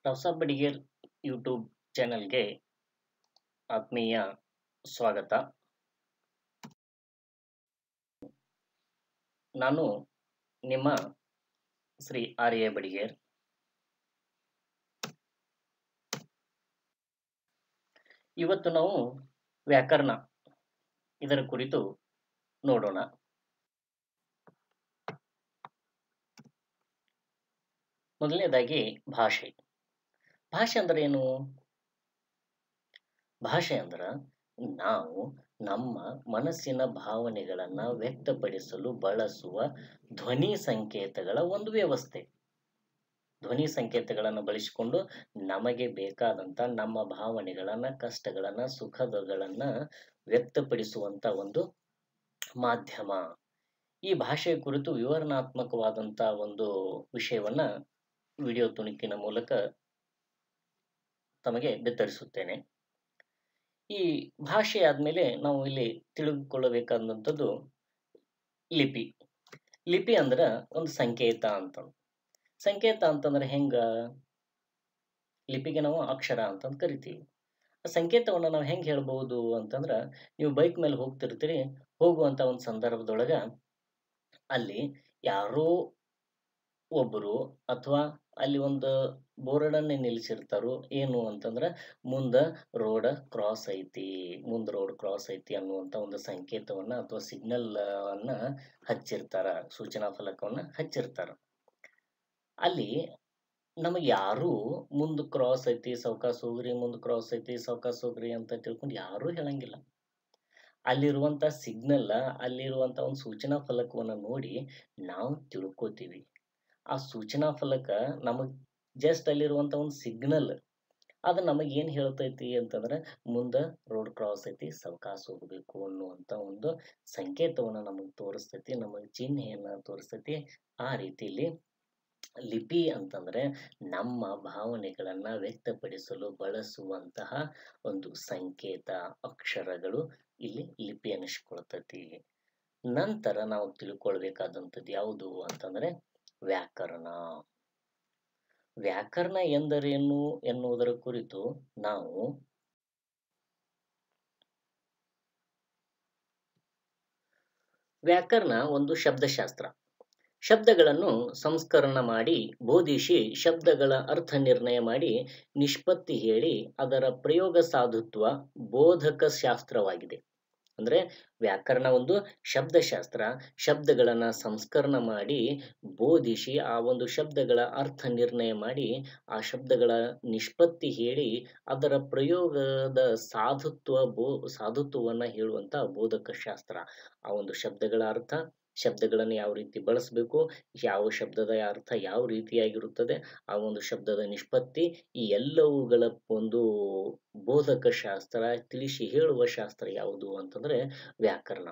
ನವಸಾಬ್ Badiger YouTube ಚಾನೆಲ್ಗೆ ಆತ್ಮೀಯ ಸ್ವಾಗತ ನಾನು ನಿಮ್ಮ ಶ್ರೀ ಆರ್ ಎ ಬಡಿಗೇರ್ ಇವತ್ತು ನಾವು ವ್ಯಾಕರಣ ಇದರ ಕುರಿತು ನೋಡೋಣ ಮೊದಲನೇದಾಗಿ ಭಾಷೆ ಭಾಷೆ ಅಂದ್ರೆ ಏನು ಭಾಷೆ ಅಂದ್ರ ನಾವು ನಮ್ಮ ಮನಸ್ಸಿನ ಭಾವನೆಗಳನ್ನ ವ್ಯಕ್ತಪಡಿಸಲು ಬಳಸುವ ಧ್ವನಿ ಸಂಕೇತಗಳ ಒಂದು ವ್ಯವಸ್ಥೆ ಧ್ವನಿ ಸಂಕೇತಗಳನ್ನು ಬಳಸಿಕೊಂಡು ನಮಗೆ ಬೇಕಾದಂತ ನಮ್ಮ ಭಾವನೆಗಳನ್ನ ಕಷ್ಟಗಳನ್ನ ಸುಖಗಳನ್ನ ವ್ಯಕ್ತಪಡಿಸುವಂತ ಒಂದು ಮಾಧ್ಯಮ ಈ ಭಾಷೆಯ ಕುರಿತು ವಿವರಣಾತ್ಮಕವಾದಂತ ಒಂದು ವಿಷಯವನ್ನ ವಿಡಿಯೋ ತುಣುಕಿನ ಮೂಲಕ ತಮಗೆ ಬಿತ್ತರಿಸುತ್ತೇನೆ ಈ ಭಾಷೆ ಆದ್ಮೇಲೆ ನಾವು ಇಲ್ಲಿ ತಿಳಿದುಕೊಳ್ಳಬೇಕಾದಂಥದ್ದು ಲಿಪಿ ಲಿಪಿ ಅಂದ್ರ ಒಂದು ಸಂಕೇತ ಅಂತ ಸಂಕೇತ ಅಂತಂದ್ರೆ ಹೆಂಗ ಲಿಪಿಗೆ ನಾವು ಅಕ್ಷರ ಅಂತಂದು ಕರಿತೀವಿ ಆ ಸಂಕೇತವನ್ನು ನಾವು ಹೆಂಗೆ ಹೇಳ್ಬಹುದು ಅಂತಂದ್ರ ನೀವು ಬೈಕ್ ಮೇಲೆ ಹೋಗ್ತಿರ್ತೀರಿ ಹೋಗುವಂತ ಒಂದು ಸಂದರ್ಭದೊಳಗ ಅಲ್ಲಿ ಯಾರೋ ಒಬ್ಬರು ಅಥವಾ ಅಲ್ಲಿ ಒಂದು ಬೋರ್ಡನ್ನೇ ನಿಲ್ಲಿಸಿರ್ತಾರೋ ಏನು ಅಂತಂದ್ರ ಮುಂದ ರೋಡ್ ಕ್ರಾಸ್ ಐತಿ ಮುಂದ ರೋಡ್ ಕ್ರಾಸ್ ಐತಿ ಅನ್ನುವಂತ ಒಂದು ಸಂಕೇತವನ್ನ ಅಥವಾ ಸಿಗ್ನಲ್ ಅನ್ನ ಹಚ್ಚಿರ್ತಾರ ಸೂಚನಾ ಫಲಕವನ್ನ ಹಚ್ಚಿರ್ತಾರ ಅಲ್ಲಿ ನಮಗೆ ಯಾರು ಮುಂದ್ ಕ್ರಾಸ್ ಐತಿ ಸೌಕಾಸ್ ಹೋಗ್ರಿ ಮುಂದ್ ಕ್ರಾಸ್ ಐತಿ ಸೌಕಾಸ್ ಹೋಗ್ರಿ ಅಂತ ತಿಳ್ಕೊಂಡು ಯಾರೂ ಹೇಳಂಗಿಲ್ಲ ಅಲ್ಲಿರುವಂತ ಸಿಗ್ನಲ್ ಅಲ್ಲಿರುವಂತ ಒಂದು ಸೂಚನಾ ಫಲಕವನ್ನ ನೋಡಿ ನಾವು ತಿಳ್ಕೊತೀವಿ ಆ ಸೂಚನಾ ಫಲಕ ನಮಗ್ ಜಸ್ಟ್ ಅಲ್ಲಿರುವಂತ ಒಂದು ಸಿಗ್ನಲ್ ಅದು ನಮಗೆ ಏನ್ ಹೇಳ್ತೈತಿ ಅಂತಂದ್ರೆ ಮುಂದ ರೋಡ್ ಕ್ರಾಸ್ ಐತಿ ಸವಕಾಸ ಹೋಗ್ಬೇಕು ಅನ್ನುವಂತ ಒಂದು ಸಂಕೇತವನ್ನ ನಮಗ್ ತೋರಿಸ್ತೈತಿ ನಮಗ್ ಚಿಹ್ನೆಯನ್ನ ತೋರಿಸ್ತೈತಿ ಆ ರೀತಿಯಲ್ಲಿ ಲಿಪಿ ಅಂತಂದ್ರೆ ನಮ್ಮ ಭಾವನೆಗಳನ್ನ ವ್ಯಕ್ತಪಡಿಸಲು ಬಳಸುವಂತಹ ಒಂದು ಸಂಕೇತ ಅಕ್ಷರಗಳು ಇಲ್ಲಿ ಲಿಪಿ ಅನಿಸ್ಕೊಳ್ತೈತಿ ನಂತರ ನಾವು ತಿಳ್ಕೊಳ್ಬೇಕಾದಂಥದ್ದು ಯಾವುದು ಅಂತಂದ್ರೆ ವ್ಯಾಕರಣ ವ್ಯಾಕರಣ ಎಂದರೇನು ಎನ್ನುವುದರ ಕುರಿತು ನಾವು ವ್ಯಾಕರಣ ಒಂದು ಶಬ್ದಶಾಸ್ತ್ರ ಶಬ್ದಗಳನ್ನು ಸಂಸ್ಕರಣ ಮಾಡಿ ಬೋಧಿಸಿ ಶಬ್ದಗಳ ಅರ್ಥ ನಿರ್ಣಯ ಮಾಡಿ ನಿಷ್ಪತ್ತಿ ಹೇಳಿ ಅದರ ಪ್ರಯೋಗ ಸಾಧುತ್ವ ಬೋಧಕ ಶಾಸ್ತ್ರವಾಗಿದೆ ಅಂದ್ರೆ ವ್ಯಾಕರಣ ಒಂದು ಶಬ್ದಶಾಸ್ತ್ರ ಶಬ್ದಗಳನ್ನ ಸಂಸ್ಕರಣ ಮಾಡಿ ಬೋಧಿಸಿ ಆ ಒಂದು ಶಬ್ದಗಳ ಅರ್ಥ ನಿರ್ಣಯ ಮಾಡಿ ಆ ಶಬ್ದಗಳ ನಿಷ್ಪತ್ತಿ ಹೇಳಿ ಅದರ ಪ್ರಯೋಗದ ಸಾಧುತ್ವ ಬೋ ಸಾಧುತ್ವವನ್ನ ಹೇಳುವಂತ ಬೋಧಕ ಶಾಸ್ತ್ರ ಆ ಒಂದು ಶಬ್ದಗಳ ಅರ್ಥ ಶಬ್ದಗಳನ್ನು ಯಾವ ರೀತಿ ಬಳಸಬೇಕು ಯಾವ ಶಬ್ದದ ಅರ್ಥ ಯಾವ ರೀತಿಯಾಗಿರುತ್ತದೆ ಆ ಒಂದು ಶಬ್ದದ ನಿಷ್ಪತ್ತಿ ಈ ಎಲ್ಲವುಗಳ ಒಂದು ಬೋಧಕ ಶಾಸ್ತ್ರ ತಿಳಿಸಿ ಹೇಳುವ ಶಾಸ್ತ್ರ ಯಾವುದು ಅಂತಂದ್ರೆ ವ್ಯಾಕರಣ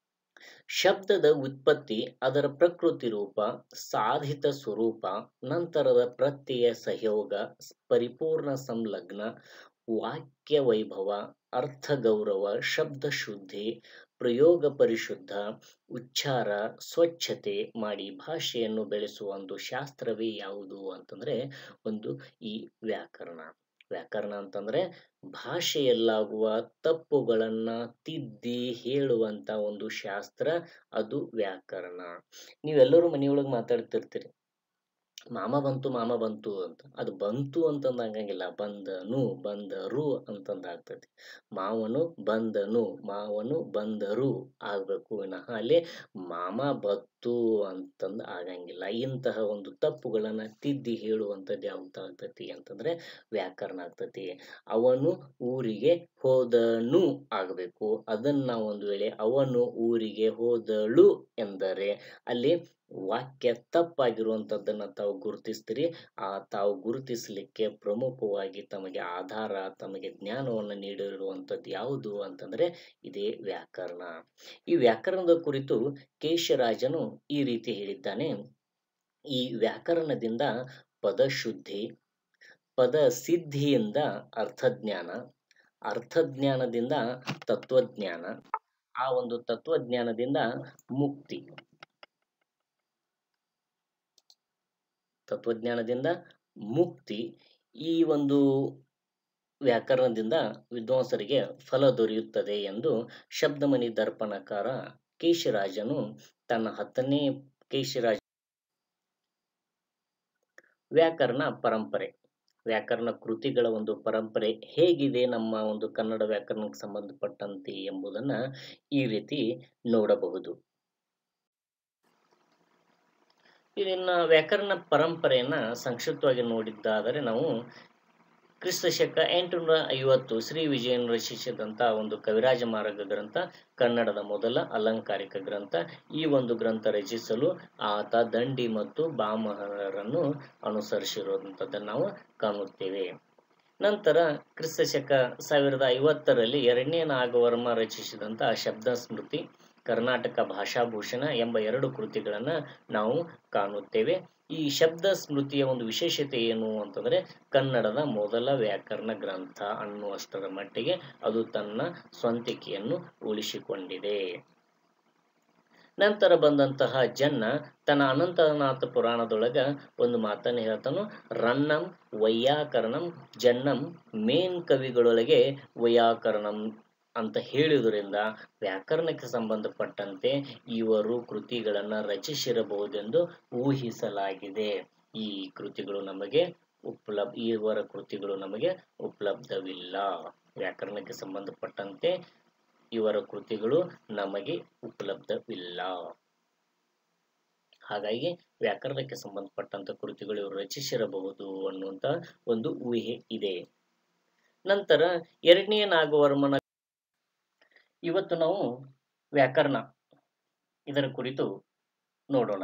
ಶಬ್ದದ ಉತ್ಪತ್ತಿ ಅದರ ಪ್ರಕೃತಿ ರೂಪ ಸಾಧಿತ ಸ್ವರೂಪ ನಂತರದ ಪ್ರತ್ಯಯ ಸಹಯೋಗ ಪರಿಪೂರ್ಣ ಸಂಲಗ್ನ ವಾಕ್ಯ ವೈಭವ ಅರ್ಥ ಗೌರವ ಶಬ್ದ ಶುದ್ಧಿ ಪ್ರಯೋಗ ಪರಿಶುದ್ಧ ಉಚ್ಚಾರ ಸ್ವಚ್ಛತೆ ಮಾಡಿ ಭಾಷೆಯನ್ನು ಬೆಳೆಸುವ ಒಂದು ಶಾಸ್ತ್ರವೇ ಯಾವುದು ಅಂತಂದ್ರೆ ಒಂದು ಈ ವ್ಯಾಕರಣ ವ್ಯಾಕರಣ ಅಂತಂದ್ರೆ ಭಾಷೆಯಲ್ಲಾಗುವ ತಪ್ಪುಗಳನ್ನ ತಿದ್ದಿ ಹೇಳುವಂತ ಒಂದು ಶಾಸ್ತ್ರ ಅದು ವ್ಯಾಕರಣ ನೀವೆಲ್ಲರೂ ಮನೆಯೊಳಗೆ ಮಾತಾಡ್ತಿರ್ತೀರಿ ಮಾಮ ಬಂತು ಮಾಮ ಬಂತು ಅಂತ ಅದು ಬಂತು ಅಂತಂದ ಆಗಂಗಿಲ್ಲ ಬಂದನು ಬಂದರು ಅಂತಂದ ಆಗ್ತೈತಿ ಮಾವನು ಬಂದನು ಮಾವನು ಬಂದರು ಆಗ್ಬೇಕು ವಿನಃ ಅಲ್ಲಿ ಮಾಮ ಬತ್ತು ಅಂತಂದ ಆಗಂಗಿಲ್ಲ ಇಂತಹ ಒಂದು ತಪ್ಪುಗಳನ್ನ ತಿದ್ದಿ ಹೇಳುವಂಥದ್ದು ಯಾವ್ದು ಆಗ್ತತಿ ಅಂತಂದ್ರೆ ವ್ಯಾಕರಣ ಆಗ್ತತಿ ಅವನು ಊರಿಗೆ ಹೋದನು ಆಗಬೇಕು ಅದನ್ನ ಒಂದು ವೇಳೆ ಅವನು ಊರಿಗೆ ಹೋದಳು ಎಂದರೆ ಅಲ್ಲಿ ವಾಕ್ಯ ತಪ್ಪಾಗಿರುವಂತದ್ದನ್ನ ತಾವು ಗುರುತಿಸ್ತೀರಿ ಆ ತಾವು ಗುರುತಿಸಲಿಕ್ಕೆ ಪ್ರಮುಖವಾಗಿ ತಮಗೆ ಆಧಾರ ತಮಗೆ ಜ್ಞಾನವನ್ನು ನೀಡಿರುವಂಥದ್ದು ಯಾವುದು ಅಂತಂದ್ರೆ ಇದೇ ವ್ಯಾಕರಣ ಈ ವ್ಯಾಕರಣದ ಕುರಿತು ಕೇಶರಾಜನು ಈ ರೀತಿ ಹೇಳಿದ್ದಾನೆ ಈ ವ್ಯಾಕರಣದಿಂದ ಪದಶುದ್ಧಿ ಪದ ಸಿದ್ಧಿಯಿಂದ ಅರ್ಥಜ್ಞಾನ ಅರ್ಥಜ್ಞಾನದಿಂದ ತತ್ವಜ್ಞಾನ ಆ ಒಂದು ತತ್ವಜ್ಞಾನದಿಂದ ಮುಕ್ತಿ ತತ್ವಜ್ಞಾನದಿಂದ ಮುಕ್ತಿ ಈ ಒಂದು ವ್ಯಾಕರಣದಿಂದ ವಿದ್ವಾಂಸರಿಗೆ ಫಲ ದೊರೆಯುತ್ತದೆ ಎಂದು ಶಬ್ದಮಣಿ ದರ್ಪಣಕಾರ ಕೇಶಿರಾಜನು ತನ್ನ ಹತ್ತನೇ ಕೇಶಿರಾಜ ವ್ಯಾಕರಣ ಪರಂಪರೆ ವ್ಯಾಕರಣ ಕೃತಿಗಳ ಒಂದು ಪರಂಪರೆ ಹೇಗಿದೆ ನಮ್ಮ ಒಂದು ಕನ್ನಡ ವ್ಯಾಕರಣಕ್ಕೆ ಸಂಬಂಧಪಟ್ಟಂತೆ ಎಂಬುದನ್ನ ಈ ರೀತಿ ನೋಡಬಹುದು ಇದನ್ನ ವ್ಯಾಕರಣ ಪರಂಪರೆಯನ್ನ ಸಂಕ್ಷಿಪ್ತವಾಗಿ ನೋಡಿದ್ದಾದರೆ ನಾವು ಕ್ರಿಸ್ತ ಶಕ ಎಂಟುನೂರ ಐವತ್ತು ಶ್ರೀ ವಿಜಯನ್ ರಚಿಸಿದಂಥ ಒಂದು ಕವಿರಾಜ ಮಾರ್ಗ ಗ್ರಂಥ ಕನ್ನಡದ ಮೊದಲ ಅಲಂಕಾರಿಕ ಗ್ರಂಥ ಈ ಒಂದು ಗ್ರಂಥ ರಚಿಸಲು ಆತ ದಂಡಿ ಮತ್ತು ಬಾಮಹರನ್ನು ಅನುಸರಿಸಿರುವಂಥದ್ದನ್ನು ನಾವು ಕಾಣುತ್ತೇವೆ ನಂತರ ಕ್ರಿಸ್ತ ಶಕ ಸಾವಿರದ ಐವತ್ತರಲ್ಲಿ ಎರಡನೇ ನಾಗವರ್ಮ ರಚಿಸಿದಂಥ ಶಬ್ದ ಸ್ಮೃತಿ ಕರ್ನಾಟಕ ಭಾಷಾಭೂಷಣ ಎಂಬ ಎರಡು ಕೃತಿಗಳನ್ನು ನಾವು ಕಾಣುತ್ತೇವೆ ಈ ಶಬ್ದ ಸ್ಮೃತಿಯ ಒಂದು ವಿಶೇಷತೆ ಏನು ಅಂತಂದ್ರೆ ಕನ್ನಡದ ಮೊದಲ ವ್ಯಾಕರಣ ಗ್ರಂಥ ಅನ್ನುವಷ್ಟರ ಮಟ್ಟಿಗೆ ಅದು ತನ್ನ ಸ್ವಂತಿಕೆಯನ್ನು ಉಳಿಸಿಕೊಂಡಿದೆ ನಂತರ ಬಂದಂತಹ ಜನ್ನ ತನ್ನ ಅನಂತನಾಥ ಪುರಾಣದೊಳಗ ಒಂದು ಮಾತನ್ನು ಹೇಳ್ತಾನು ರನ್ನಂ ವೈಯಾಕರಣಂ ಜನ್ನಂ ಮೇನ್ ಕವಿಗಳೊಳಗೆ ವೈಯಾಕರಣಂ ಅಂತ ಹೇಳಿದುದರಿಂದ ವ್ಯಾಕರಣಕ್ಕೆ ಸಂಬಂಧಪಟ್ಟಂತೆ ಇವರು ಕೃತಿಗಳನ್ನು ರಚಿಸಿರಬಹುದೆಂದು ಊಹಿಸಲಾಗಿದೆ ಈ ಕೃತಿಗಳು ನಮಗೆ ಉಪಲಬ್ ಇವರ ಕೃತಿಗಳು ನಮಗೆ ಉಪಲಬ್ಧವಿಲ್ಲ ವ್ಯಾಕರಣಕ್ಕೆ ಸಂಬಂಧಪಟ್ಟಂತೆ ಇವರ ಕೃತಿಗಳು ನಮಗೆ ಉಪಲಬ್ಧವಿಲ್ಲ ಹಾಗಾಗಿ ವ್ಯಾಕರಣಕ್ಕೆ ಸಂಬಂಧಪಟ್ಟಂತ ಕೃತಿಗಳು ಇವರು ರಚಿಸಿರಬಹುದು ಅನ್ನುವಂತ ಒಂದು ಊಹೆ ಇದೆ ನಂತರ ಎರಡನೇ ನಾಗವರ್ಮನ ಇವತ್ತು ನಾವು ವ್ಯಾಕರಣ ಇದರ ಕುರಿತು ನೋಡೋಣ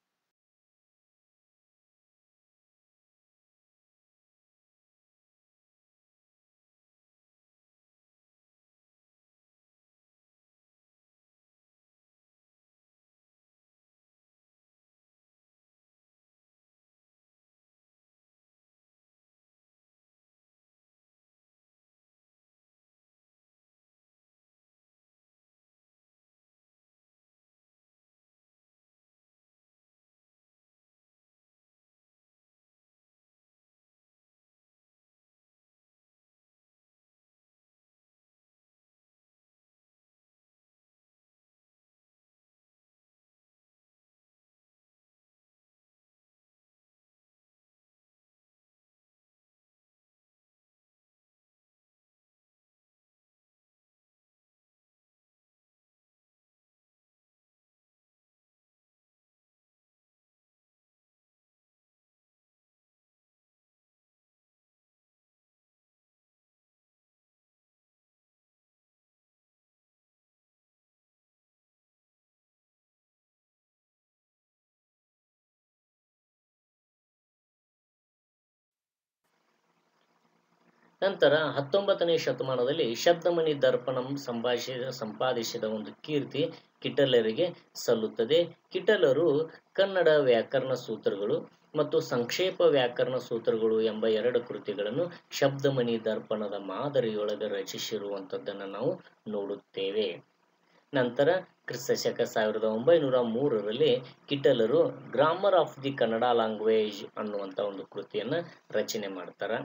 ನಂತರ ಹತ್ತೊಂಬತ್ತನೇ ಶತಮಾನದಲ್ಲಿ ಶಬ್ದಮಣಿ ದರ್ಪಣಂ ಸಂಭಾಷಿ ಸಂಪಾದಿಸಿದ ಒಂದು ಕೀರ್ತಿ ಕಿಟಲರಿಗೆ ಸಲ್ಲುತ್ತದೆ ಕಿಟಲರು ಕನ್ನಡ ವ್ಯಾಕರಣ ಸೂತ್ರಗಳು ಮತ್ತು ಸಂಕ್ಷೇಪ ವ್ಯಾಕರಣ ಸೂತ್ರಗಳು ಎಂಬ ಎರಡು ಕೃತಿಗಳನ್ನು ಶಬ್ದಮಣಿ ದರ್ಪಣದ ಮಾದರಿಯೊಳಗೆ ರಚಿಸಿರುವಂಥದ್ದನ್ನು ನಾವು ನೋಡುತ್ತೇವೆ ನಂತರ ಕ್ರಿಸ್ತ ಶಕ ಸಾವಿರದ ಒಂಬೈನೂರ ಮೂರರಲ್ಲಿ ಕಿಟಲರು grammar of the Kannada language ಅನ್ನುವಂಥ ಒಂದು ಕೃತಿಯನ್ನು ರಚನೆ ಮಾಡ್ತಾರೆ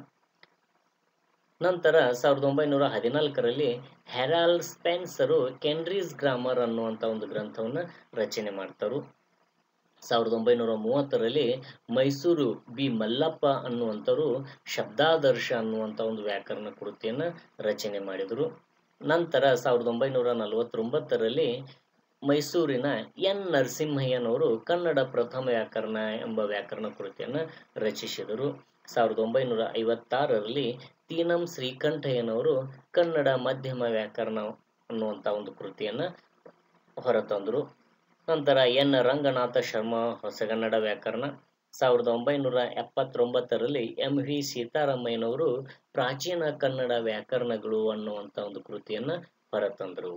ನಂತರ ಸಾವಿರದ ಒಂಬೈನೂರ ಹದಿನಾಲ್ಕರಲ್ಲಿ ಹೆರಾಲ್ಡ್ ಸ್ಪೆನ್ಸರು ಕೆನ್ರೀಸ್ ಗ್ರಾಮರ್ ಅನ್ನುವಂಥ ಒಂದು ಗ್ರಂಥವನ್ನು ರಚನೆ ಮಾಡ್ತಾರೆ ಸಾವಿರದ ಒಂಬೈನೂರ ಮೂವತ್ತರಲ್ಲಿ ಮೈಸೂರು ಬಿ ಮಲ್ಲಪ್ಪ ಅನ್ನುವಂಥವರು ಶಬ್ದಾದರ್ಶ ಅನ್ನುವಂಥ ಒಂದು ವ್ಯಾಕರಣ ಕೃತಿಯನ್ನು ರಚನೆ ಮಾಡಿದರು ನಂತರ ಸಾವಿರದ ಒಂಬೈನೂರ ನಲವತ್ತೊಂಬತ್ತರಲ್ಲಿ ಮೈಸೂರಿನ ಎನ್ ನರಸಿಂಹಯ್ಯನವರು ಕನ್ನಡ ಪ್ರಥಮ ವ್ಯಾಕರಣ ಎಂಬ ವ್ಯಾಕರಣ ಕೃತಿಯನ್ನು ರಚಿಸಿದರು ಸಾವಿರದ ಒಂಬೈನೂರ ಐವತ್ತಾರರಲ್ಲಿ ತೀನಂ ಶ್ರೀಕಂಠಯ್ಯನವರು ಕನ್ನಡ ಮಧ್ಯಮ ವ್ಯಾಕರಣ ಅನ್ನುವಂಥ ಒಂದು ಕೃತಿಯನ್ನು ಹೊರತಂದರು ನಂತರ ಎನ್ ರಂಗನಾಥ ಶರ್ಮಾ ಹೊಸಗನ್ನಡ ವ್ಯಾಕರಣ ಸಾವಿರದ ಒಂಬೈನೂರ ಎಪ್ಪತ್ತೊಂಬತ್ತರಲ್ಲಿ ಎಂ ವಿ ಸೀತಾರಾಮಯ್ಯನವರು ಪ್ರಾಚೀನ ಕನ್ನಡ ವ್ಯಾಕರಣಗಳು ಅನ್ನುವಂಥ ಒಂದು ಕೃತಿಯನ್ನು ಹೊರತಂದರು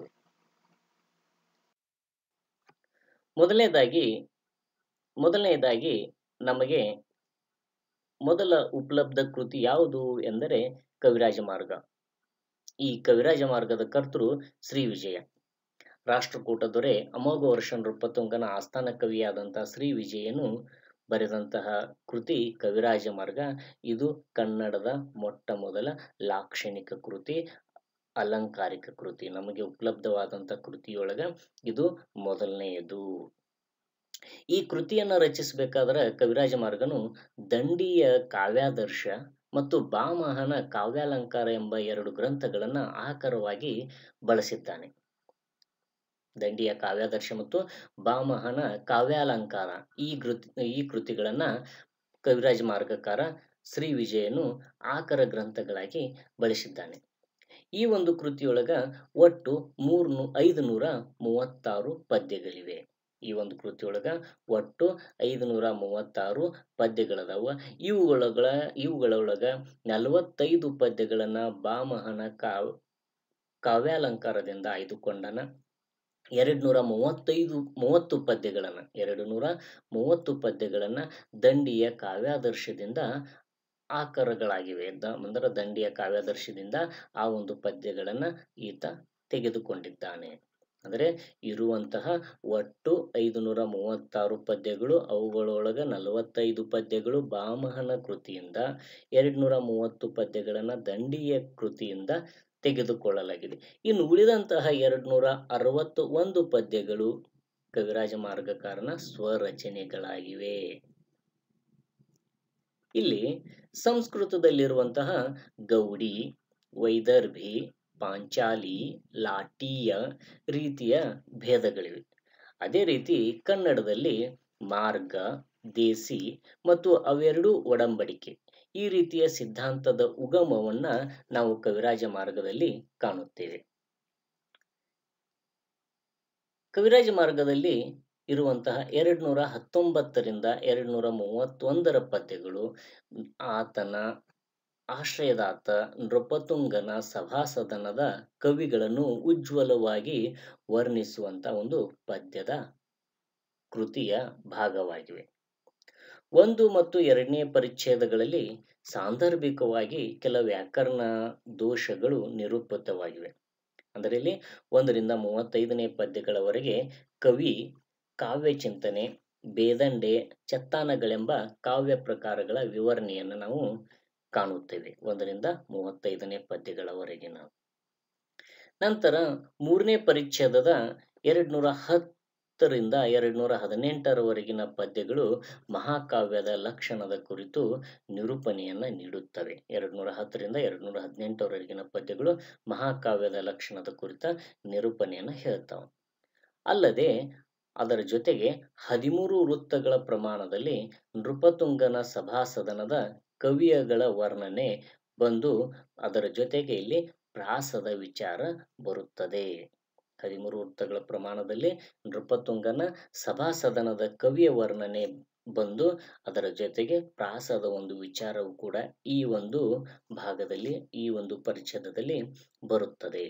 ಮೊದಲನೇದಾಗಿ ಮೊದಲನೇದಾಗಿ ನಮಗೆ ಮೊದಲ ಉಪಲಬ್ಧ ಕೃತಿ ಯಾವುದು ಎಂದರೆ ಕವಿರಾಜ ಮಾರ್ಗ ಈ ಕವಿರಾಜ ಮಾರ್ಗದ ಕರ್ತೃ ಶ್ರೀ ವಿಜಯ ರಾಷ್ಟ್ರಕೂಟ ದೊರೆ ಅಮೋಘ ವರ್ಷ ನೃಪತುಂಗನ ಆಸ್ಥಾನ ಕವಿಯಾದಂಥ ಶ್ರೀ ವಿಜಯನು ಬರೆದಂತಹ ಕೃತಿ ಕವಿರಾಜ ಮಾರ್ಗ ಇದು ಕನ್ನಡದ ಮೊಟ್ಟ ಮೊದಲ ಲಾಕ್ಷಣಿಕ ಕೃತಿ ಅಲಂಕಾರಿಕ ಕೃತಿ ನಮಗೆ ಉಪಲಬ್ಧವಾದಂಥ ಕೃತಿಯೊಳಗ ಇದು ಮೊದಲನೆಯದು ಈ ಕೃತಿಯನ್ನು ರಚಿಸಬೇಕಾದ್ರೆ ಕವಿರಾಜ ಮಾರ್ಗನು ದಂಡಿಯ ಕಾವ್ಯಾದರ್ಶ ಮತ್ತು ಬಾಮಹನ ಕಾವ್ಯಾಲಂಕಾರ ಎಂಬ ಎರಡು ಗ್ರಂಥಗಳನ್ನ ಆಕರವಾಗಿ ಬಳಸಿದ್ದಾನೆ ದಂಡಿಯ ಕಾವ್ಯಾದರ್ಶ ಮತ್ತು ಬಾಮಹನ ಕಾವ್ಯಾಲಂಕಾರ ಈ ಕೃತಿ ಈ ಕೃತಿಗಳನ್ನ ಕವಿರಾಜ ಮಾರ್ಗಕಾರ ಶ್ರೀ ವಿಜಯನು ಆಕರ ಗ್ರಂಥಗಳಾಗಿ ಬಳಸಿದ್ದಾನೆ ಈ ಒಂದು ಕೃತಿಯೊಳಗ ಒಟ್ಟು ಮೂರ್ನು ಐದು ನೂರ ಮೂವತ್ತಾರು ಪದ್ಯಗಳಿವೆ ಈ ಒಂದು ಕೃತಿಯೊಳಗ ಒಟ್ಟು ಐದು ನೂರ ಮೂವತ್ತಾರು ಪದ್ಯಗಳದಾವ ಇವುಗಳೊಳ ಇವುಗಳೊಳಗ ನಲವತ್ತೈದು ಪದ್ಯಗಳನ್ನ ಬಾಮಹನ ಕಾವ್ ಕಾವ್ಯಾಲಂಕಾರದಿಂದ ಆಯ್ದುಕೊಂಡನ ಎರಡು ನೂರ ಮೂವತ್ತೈದು ಮೂವತ್ತು ಪದ್ಯಗಳನ್ನ ಎರಡು ನೂರ ಮೂವತ್ತು ಪದ್ಯಗಳನ್ನ ದಂಡಿಯ ಕಾವ್ಯಾದರ್ಶದಿಂದ ಆಕರಗಳಾಗಿವೆ ದ ಅಂದ್ರೆ ದಂಡಿಯ ಕಾವ್ಯಾದರ್ಶದಿಂದ ಆ ಒಂದು ಪದ್ಯಗಳನ್ನ ಈತ ತೆಗೆದುಕೊಂಡಿದ್ದಾನೆ ಅಂದರೆ ಇರುವಂತಹ ಒಟ್ಟು ಐದು ನೂರ ಮೂವತ್ತಾರು ಪದ್ಯಗಳು ಅವುಗಳೊಳಗ ನಲವತ್ತೈದು ಪದ್ಯಗಳು ಬಾಮಹನ ಕೃತಿಯಿಂದ ಎರಡು ನೂರ ಮೂವತ್ತು ಪದ್ಯಗಳನ್ನ ದಂಡಿಯ ಕೃತಿಯಿಂದ ತೆಗೆದುಕೊಳ್ಳಲಾಗಿದೆ ಇನ್ನು ಉಳಿದಂತಹ ಎರಡು ನೂರ ಅರವತ್ತು ಒಂದು ಪದ್ಯಗಳು ಕವಿರಾಜ ಮಾರ್ಗಕಾರನ ಸ್ವರಚನೆಗಳಾಗಿವೆ ಇಲ್ಲಿ ಸಂಸ್ಕೃತದಲ್ಲಿರುವಂತಹ ಗೌಡಿ ವೈದರ್ಭಿ ಪಾಂಚಾಲಿ ಲಾಟೀಯ ರೀತಿಯ ಭೇದಗಳಿವೆ ಅದೇ ರೀತಿ ಕನ್ನಡದಲ್ಲಿ ಮಾರ್ಗ ದೇಸಿ ಮತ್ತು ಅವೆರಡೂ ಒಡಂಬಡಿಕೆ ಈ ರೀತಿಯ ಸಿದ್ಧಾಂತದ ಉಗಮವನ್ನ ನಾವು ಕವಿರಾಜ ಮಾರ್ಗದಲ್ಲಿ ಕಾಣುತ್ತೇವೆ ಕವಿರಾಜ ಮಾರ್ಗದಲ್ಲಿ ಇರುವಂತಹ ಎರಡು ನೂರ ಹತ್ತೊಂಬತ್ತರಿಂದ ಎರಡು ನೂರ ಮೂವತ್ತೊಂದರ ಪದ್ಯಗಳು ಆತನ ಆಶ್ರಯದಾತ ನೃಪತುಂಗನ ಸಭಾಸದನದ ಕವಿಗಳನ್ನು ಉಜ್ವಲವಾಗಿ ವರ್ಣಿಸುವಂತ ಒಂದು ಪದ್ಯದ ಕೃತಿಯ ಭಾಗವಾಗಿವೆ ಒಂದು ಮತ್ತು ಎರಡನೇ ಪರಿಚ್ಛೇದಗಳಲ್ಲಿ ಸಾಂದರ್ಭಿಕವಾಗಿ ಕೆಲ ವ್ಯಾಕರಣ ದೋಷಗಳು ನಿರೂಪಿತವಾಗಿವೆ ಅಂದರೆ ಇಲ್ಲಿ ಒಂದರಿಂದ ಮೂವತ್ತೈದನೇ ಪದ್ಯಗಳವರೆಗೆ ಕವಿ ಕಾವ್ಯ ಚಿಂತನೆ ಬೇದಂಡೆ ಚತ್ತಾನಗಳೆಂಬ ಕಾವ್ಯ ಪ್ರಕಾರಗಳ ವಿವರಣೆಯನ್ನು ನಾವು ಕಾಣುತ್ತೇವೆ ಒಂದರಿಂದ ಮೂವತ್ತೈದನೇ ಪದ್ಯಗಳವರೆಗಿನ ನಂತರ ಮೂರನೇ ಪರಿಚ್ಛೇದದ ಎರಡ್ ನೂರ ಹತ್ತರಿಂದ ಎರಡ್ ನೂರ ಹದಿನೆಂಟರವರೆಗಿನ ಪದ್ಯಗಳು ಮಹಾಕಾವ್ಯದ ಲಕ್ಷಣದ ಕುರಿತು ನಿರೂಪಣೆಯನ್ನ ನೀಡುತ್ತವೆ ಎರಡ್ ನೂರ ಹತ್ತರಿಂದ ಎರಡ್ ನೂರ ಹದಿನೆಂಟರವರೆಗಿನ ಪದ್ಯಗಳು ಮಹಾಕಾವ್ಯದ ಲಕ್ಷಣದ ಕುರಿತ ನಿರೂಪಣೆಯನ್ನ ಹೇಳ್ತಾವೆ ಅಲ್ಲದೆ ಅದರ ಜೊತೆಗೆ ಹದಿಮೂರು ವೃತ್ತಗಳ ಪ್ರಮಾಣದಲ್ಲಿ ನೃಪತುಂಗನ ಸಭಾಸದನದ ಕವಿಯಗಳ ವರ್ಣನೆ ಬಂದು ಅದರ ಜೊತೆಗೆ ಇಲ್ಲಿ ಪ್ರಾಸದ ವಿಚಾರ ಬರುತ್ತದೆ ಹದಿಮೂರು ವೃತ್ತಗಳ ಪ್ರಮಾಣದಲ್ಲಿ ನೃಪತುಂಗನ ಸಭಾಸದನದ ಕವಿಯ ವರ್ಣನೆ ಬಂದು ಅದರ ಜೊತೆಗೆ ಪ್ರಾಸದ ಒಂದು ವಿಚಾರವು ಕೂಡ ಈ ಒಂದು ಭಾಗದಲ್ಲಿ ಈ ಒಂದು ಪರಿಚ್ಛೇದದಲ್ಲಿ ಬರುತ್ತದೆ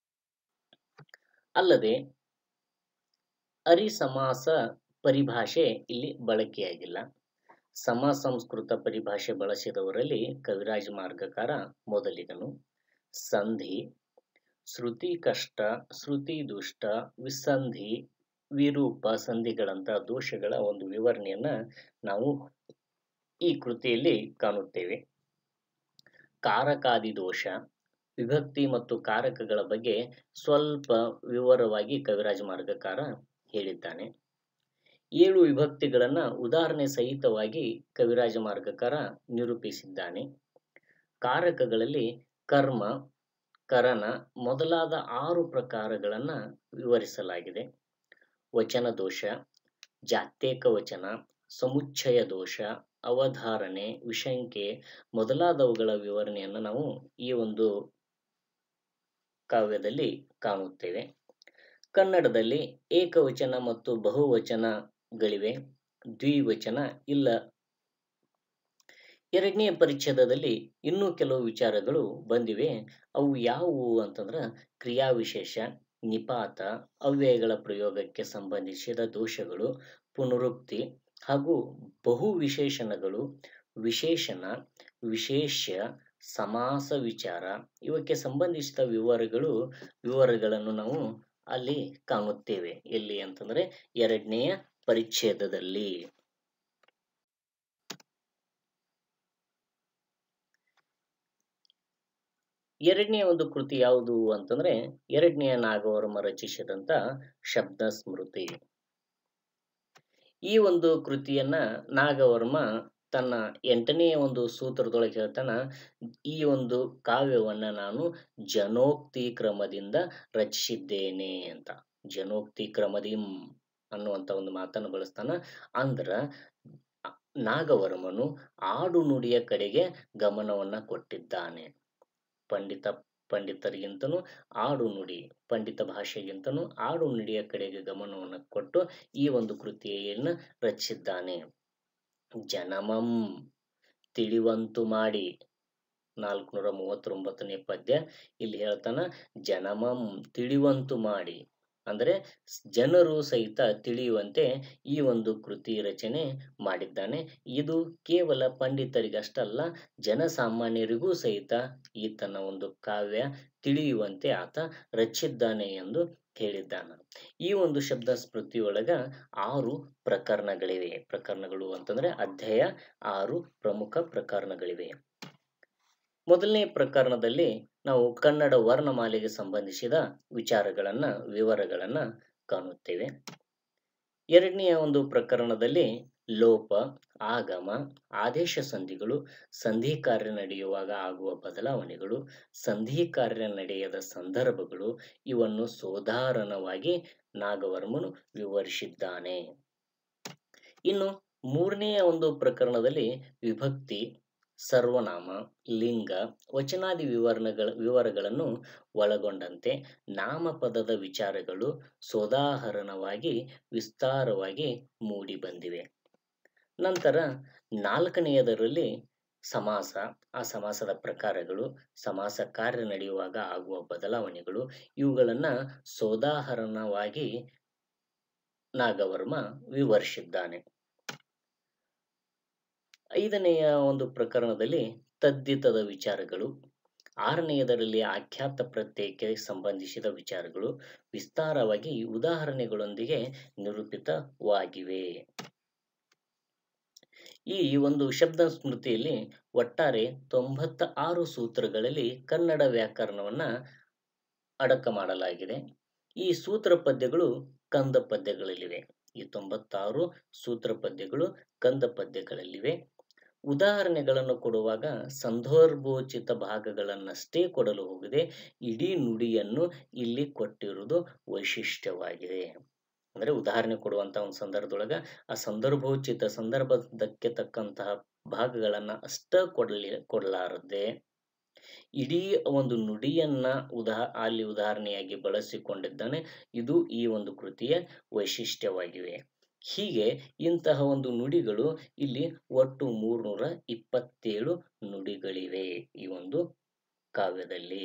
ಅಲ್ಲದೆ ಅರಿ ಸಮಾಸ ಪರಿಭಾಷೆ ಇಲ್ಲಿ ಬಳಕೆಯಾಗಿಲ್ಲ ಸಮ ಸಂಸ್ಕೃತ ಪರಿಭಾಷೆ ಬಳಸಿದವರಲ್ಲಿ ಕವಿರಾಜ ಮಾರ್ಗಕಾರ ಮೊದಲಿಗನು ಸಂಧಿ ಶ್ರುತಿ ಕಷ್ಟ ಶ್ರುತಿ ದುಷ್ಟ ವಿಸಂಧಿ ವಿರೂಪ ಸಂಧಿಗಳಂತ ದೋಷಗಳ ಒಂದು ವಿವರಣೆಯನ್ನ ನಾವು ಈ ಕೃತಿಯಲ್ಲಿ ಕಾಣುತ್ತೇವೆ ಕಾರಕಾದಿ ದೋಷ ವಿಭಕ್ತಿ ಮತ್ತು ಕಾರಕಗಳ ಬಗ್ಗೆ ಸ್ವಲ್ಪ ವಿವರವಾಗಿ ಕವಿರಾಜ ಮಾರ್ಗಕಾರ ಹೇಳಿದ್ದಾನೆ ಏಳು ವಿಭಕ್ತಿಗಳನ್ನ ಉದಾಹರಣೆ ಸಹಿತವಾಗಿ ಕವಿರಾಜ ಮಾರ್ಗಕಾರ ನಿರೂಪಿಸಿದ್ದಾನೆ ಕಾರಕಗಳಲ್ಲಿ ಕರ್ಮ ಕರಣ ಮೊದಲಾದ ಆರು ಪ್ರಕಾರಗಳನ್ನ ವಿವರಿಸಲಾಗಿದೆ ವಚನ ದೋಷ ಜಾತ್ಯೇಕ ವಚನ ಸಮುಚ್ಚಯ ದೋಷ ಅವಧಾರಣೆ ವಿಶಂಕೆ ಮೊದಲಾದವುಗಳ ವಿವರಣೆಯನ್ನು ನಾವು ಈ ಒಂದು ಕಾವ್ಯದಲ್ಲಿ ಕಾಣುತ್ತೇವೆ ಕನ್ನಡದಲ್ಲಿ ಏಕವಚನ ಮತ್ತು ಬಹುವಚನಗಳಿವೆ ದ್ವಿವಚನ ಇಲ್ಲ ಎರಡನೇ ಪರಿಚ್ಛೇದದಲ್ಲಿ ಇನ್ನೂ ಕೆಲವು ವಿಚಾರಗಳು ಬಂದಿವೆ ಅವು ಯಾವುವು ಅಂತಂದ್ರ ಕ್ರಿಯಾವಿಶೇಷ ನಿಪಾತ ಅವ್ಯಯಗಳ ಪ್ರಯೋಗಕ್ಕೆ ಸಂಬಂಧಿಸಿದ ದೋಷಗಳು ಪುನರುಕ್ತಿ ಹಾಗೂ ಬಹು ವಿಶೇಷಣಗಳು ವಿಶೇಷಣ ವಿಶೇಷ ಸಮಾಸ ವಿಚಾರ ಇವಕ್ಕೆ ಸಂಬಂಧಿಸಿದ ವಿವರಗಳು ವಿವರಗಳನ್ನು ನಾವು ಅಲ್ಲಿ ಕಾಣುತ್ತೇವೆ ಎಲ್ಲಿ ಅಂತಂದ್ರೆ ಎರಡನೆಯ ಪರಿಚ್ಛೇದದಲ್ಲಿ ಎರಡನೆಯ ಒಂದು ಕೃತಿ ಯಾವುದು ಅಂತಂದ್ರೆ ಎರಡನೆಯ ನಾಗವರ್ಮ ರಚಿಸಿದಂತ ಶಬ್ದ ಸ್ಮೃತಿ ಈ ಒಂದು ಕೃತಿಯನ್ನ ನಾಗವರ್ಮ ತನ್ನ ಎಂಟನೆಯ ಒಂದು ಸೂತ್ರದೊಳಗೆ ಹೇಳ್ತಾನ ಈ ಒಂದು ಕಾವ್ಯವನ್ನ ನಾನು ಜನೋಕ್ತಿ ಕ್ರಮದಿಂದ ರಚಿಸಿದ್ದೇನೆ ಅಂತ ಜನೋಕ್ತಿ ಕ್ರಮದಿಂ ಅನ್ನುವಂತ ಒಂದು ಮಾತನ್ನು ಬಳಸ್ತಾನ ಅಂದ್ರ ನಾಗವರ್ಮನು ಆಡು ನುಡಿಯ ಕಡೆಗೆ ಗಮನವನ್ನ ಕೊಟ್ಟಿದ್ದಾನೆ ಪಂಡಿತ ಪಂಡಿತರಿಗಿಂತನೂ ಆಡು ನುಡಿ ಪಂಡಿತ ಭಾಷೆಗಿಂತನೂ ಆಡು ನುಡಿಯ ಕಡೆಗೆ ಗಮನವನ್ನು ಕೊಟ್ಟು ಈ ಒಂದು ಕೃತಿಯನ್ನು ರಚಿಸಿದ್ದಾನೆ ಜನಮಂ ತಿಳಿವಂತು ಮಾಡಿ ನಾಲ್ಕುನೂರ ಮೂವತ್ತೊಂಬತ್ತನೇ ಪದ್ಯ ಇಲ್ಲಿ ಹೇಳ್ತಾನ ಜನಮಂ ತಿಳಿವಂತು ಮಾಡಿ ಅಂದರೆ ಜನರು ಸಹಿತ ತಿಳಿಯುವಂತೆ ಈ ಒಂದು ಕೃತಿ ರಚನೆ ಮಾಡಿದ್ದಾನೆ ಇದು ಕೇವಲ ಪಂಡಿತರಿಗಷ್ಟಲ್ಲ ಜನಸಾಮಾನ್ಯರಿಗೂ ಸಹಿತ ಈತನ ಒಂದು ಕಾವ್ಯ ತಿಳಿಯುವಂತೆ ಆತ ರಚಿಸಿದ್ದಾನೆ ಎಂದು ಹೇಳಿದ್ದಾನ ಈ ಒಂದು ಶಬ್ದ ಸ್ಮೃತಿಯೊಳಗ ಆರು ಪ್ರಕರಣಗಳಿವೆ ಪ್ರಕರಣಗಳು ಅಂತಂದ್ರೆ ಅಧ್ಯಾಯ ಆರು ಪ್ರಮುಖ ಪ್ರಕರಣಗಳಿವೆ ಮೊದಲನೇ ಪ್ರಕರಣದಲ್ಲಿ ನಾವು ಕನ್ನಡ ವರ್ಣಮಾಲೆಗೆ ಸಂಬಂಧಿಸಿದ ವಿಚಾರಗಳನ್ನ ವಿವರಗಳನ್ನ ಕಾಣುತ್ತೇವೆ ಎರಡನೆಯ ಒಂದು ಪ್ರಕರಣದಲ್ಲಿ ಲೋಪ ಆಗಮ ಆದೇಶ ಸಂಧಿಗಳು ಸಂಧಿ ಕಾರ್ಯ ನಡೆಯುವಾಗ ಆಗುವ ಬದಲಾವಣೆಗಳು ಸಂಧಿ ಕಾರ್ಯ ನಡೆಯದ ಸಂದರ್ಭಗಳು ಇವನ್ನು ಸೋದಾಹರಣವಾಗಿ ನಾಗವರ್ಮನು ವಿವರಿಸಿದ್ದಾನೆ ಇನ್ನು ಮೂರನೆಯ ಒಂದು ಪ್ರಕರಣದಲ್ಲಿ ವಿಭಕ್ತಿ ಸರ್ವನಾಮ ಲಿಂಗ ವಚನಾದಿ ವಿವರಣಗಳ ವಿವರಗಳನ್ನು ಒಳಗೊಂಡಂತೆ ನಾಮಪದದ ವಿಚಾರಗಳು ಸೋದಾಹರಣವಾಗಿ ವಿಸ್ತಾರವಾಗಿ ಮೂಡಿ ಬಂದಿವೆ ನಂತರ ನಾಲ್ಕನೆಯದರಲ್ಲಿ ಸಮಾಸ ಆ ಸಮಾಸದ ಪ್ರಕಾರಗಳು ಸಮಾಸ ಕಾರ್ಯ ನಡೆಯುವಾಗ ಆಗುವ ಬದಲಾವಣೆಗಳು ಇವುಗಳನ್ನ ಸೋದಾಹರಣವಾಗಿ ನಾಗವರ್ಮ ವಿವರಿಸಿದ್ದಾನೆ ಐದನೆಯ ಒಂದು ಪ್ರಕರಣದಲ್ಲಿ ತದ್ದಿತದ ವಿಚಾರಗಳು ಆರನೆಯದರಲ್ಲಿ ಆಖ್ಯಾತ ಪ್ರತ್ಯಯಕ್ಕೆ ಸಂಬಂಧಿಸಿದ ವಿಚಾರಗಳು ವಿಸ್ತಾರವಾಗಿ ಉದಾಹರಣೆಗಳೊಂದಿಗೆ ನಿರೂಪಿತವಾಗಿವೆ ಈ ಒಂದು ಶಬ್ದ ಸ್ಮೃತಿಯಲ್ಲಿ ಒಟ್ಟಾರೆ ತೊಂಬತ್ತ ಆರು ಸೂತ್ರಗಳಲ್ಲಿ ಕನ್ನಡ ವ್ಯಾಕರಣವನ್ನ ಅಡಕ ಮಾಡಲಾಗಿದೆ ಈ ಸೂತ್ರ ಪದ್ಯಗಳು ಕಂದ ಪದ್ಯಗಳಲ್ಲಿವೆ ಈ ತೊಂಬತ್ತಾರು ಸೂತ್ರ ಪದ್ಯಗಳು ಕಂದ ಪದ್ಯಗಳಲ್ಲಿವೆ ಉದಾಹರಣೆಗಳನ್ನು ಕೊಡುವಾಗ ಸಂದರ್ಭೋಚಿತ ಭಾಗಗಳನ್ನಷ್ಟೇ ಕೊಡಲು ಹೋಗದೆ ಇಡೀ ನುಡಿಯನ್ನು ಇಲ್ಲಿ ಕೊಟ್ಟಿರುವುದು ವೈಶಿಷ್ಟ್ಯವಾಗಿದೆ ಅಂದ್ರೆ ಉದಾಹರಣೆ ಕೊಡುವಂತ ಒಂದು ಸಂದರ್ಭದೊಳಗ ಆ ಸಂದರ್ಭೋಚಿತ ಸಂದರ್ಭದಕ್ಕೆ ತಕ್ಕಂತಹ ಭಾಗಗಳನ್ನ ಅಷ್ಟ ಕೊಡಲಿ ಕೊಡಲಾರದೆ ಇಡೀ ಒಂದು ನುಡಿಯನ್ನ ಉದಾ ಅಲ್ಲಿ ಉದಾಹರಣೆಯಾಗಿ ಬಳಸಿಕೊಂಡಿದ್ದಾನೆ ಇದು ಈ ಒಂದು ಕೃತಿಯ ವೈಶಿಷ್ಟ್ಯವಾಗಿವೆ ಹೀಗೆ ಇಂತಹ ಒಂದು ನುಡಿಗಳು ಇಲ್ಲಿ ಒಟ್ಟು ಮೂರ್ನೂರ ಇಪ್ಪತ್ತೇಳು ನುಡಿಗಳಿವೆ ಈ ಒಂದು ಕಾವ್ಯದಲ್ಲಿ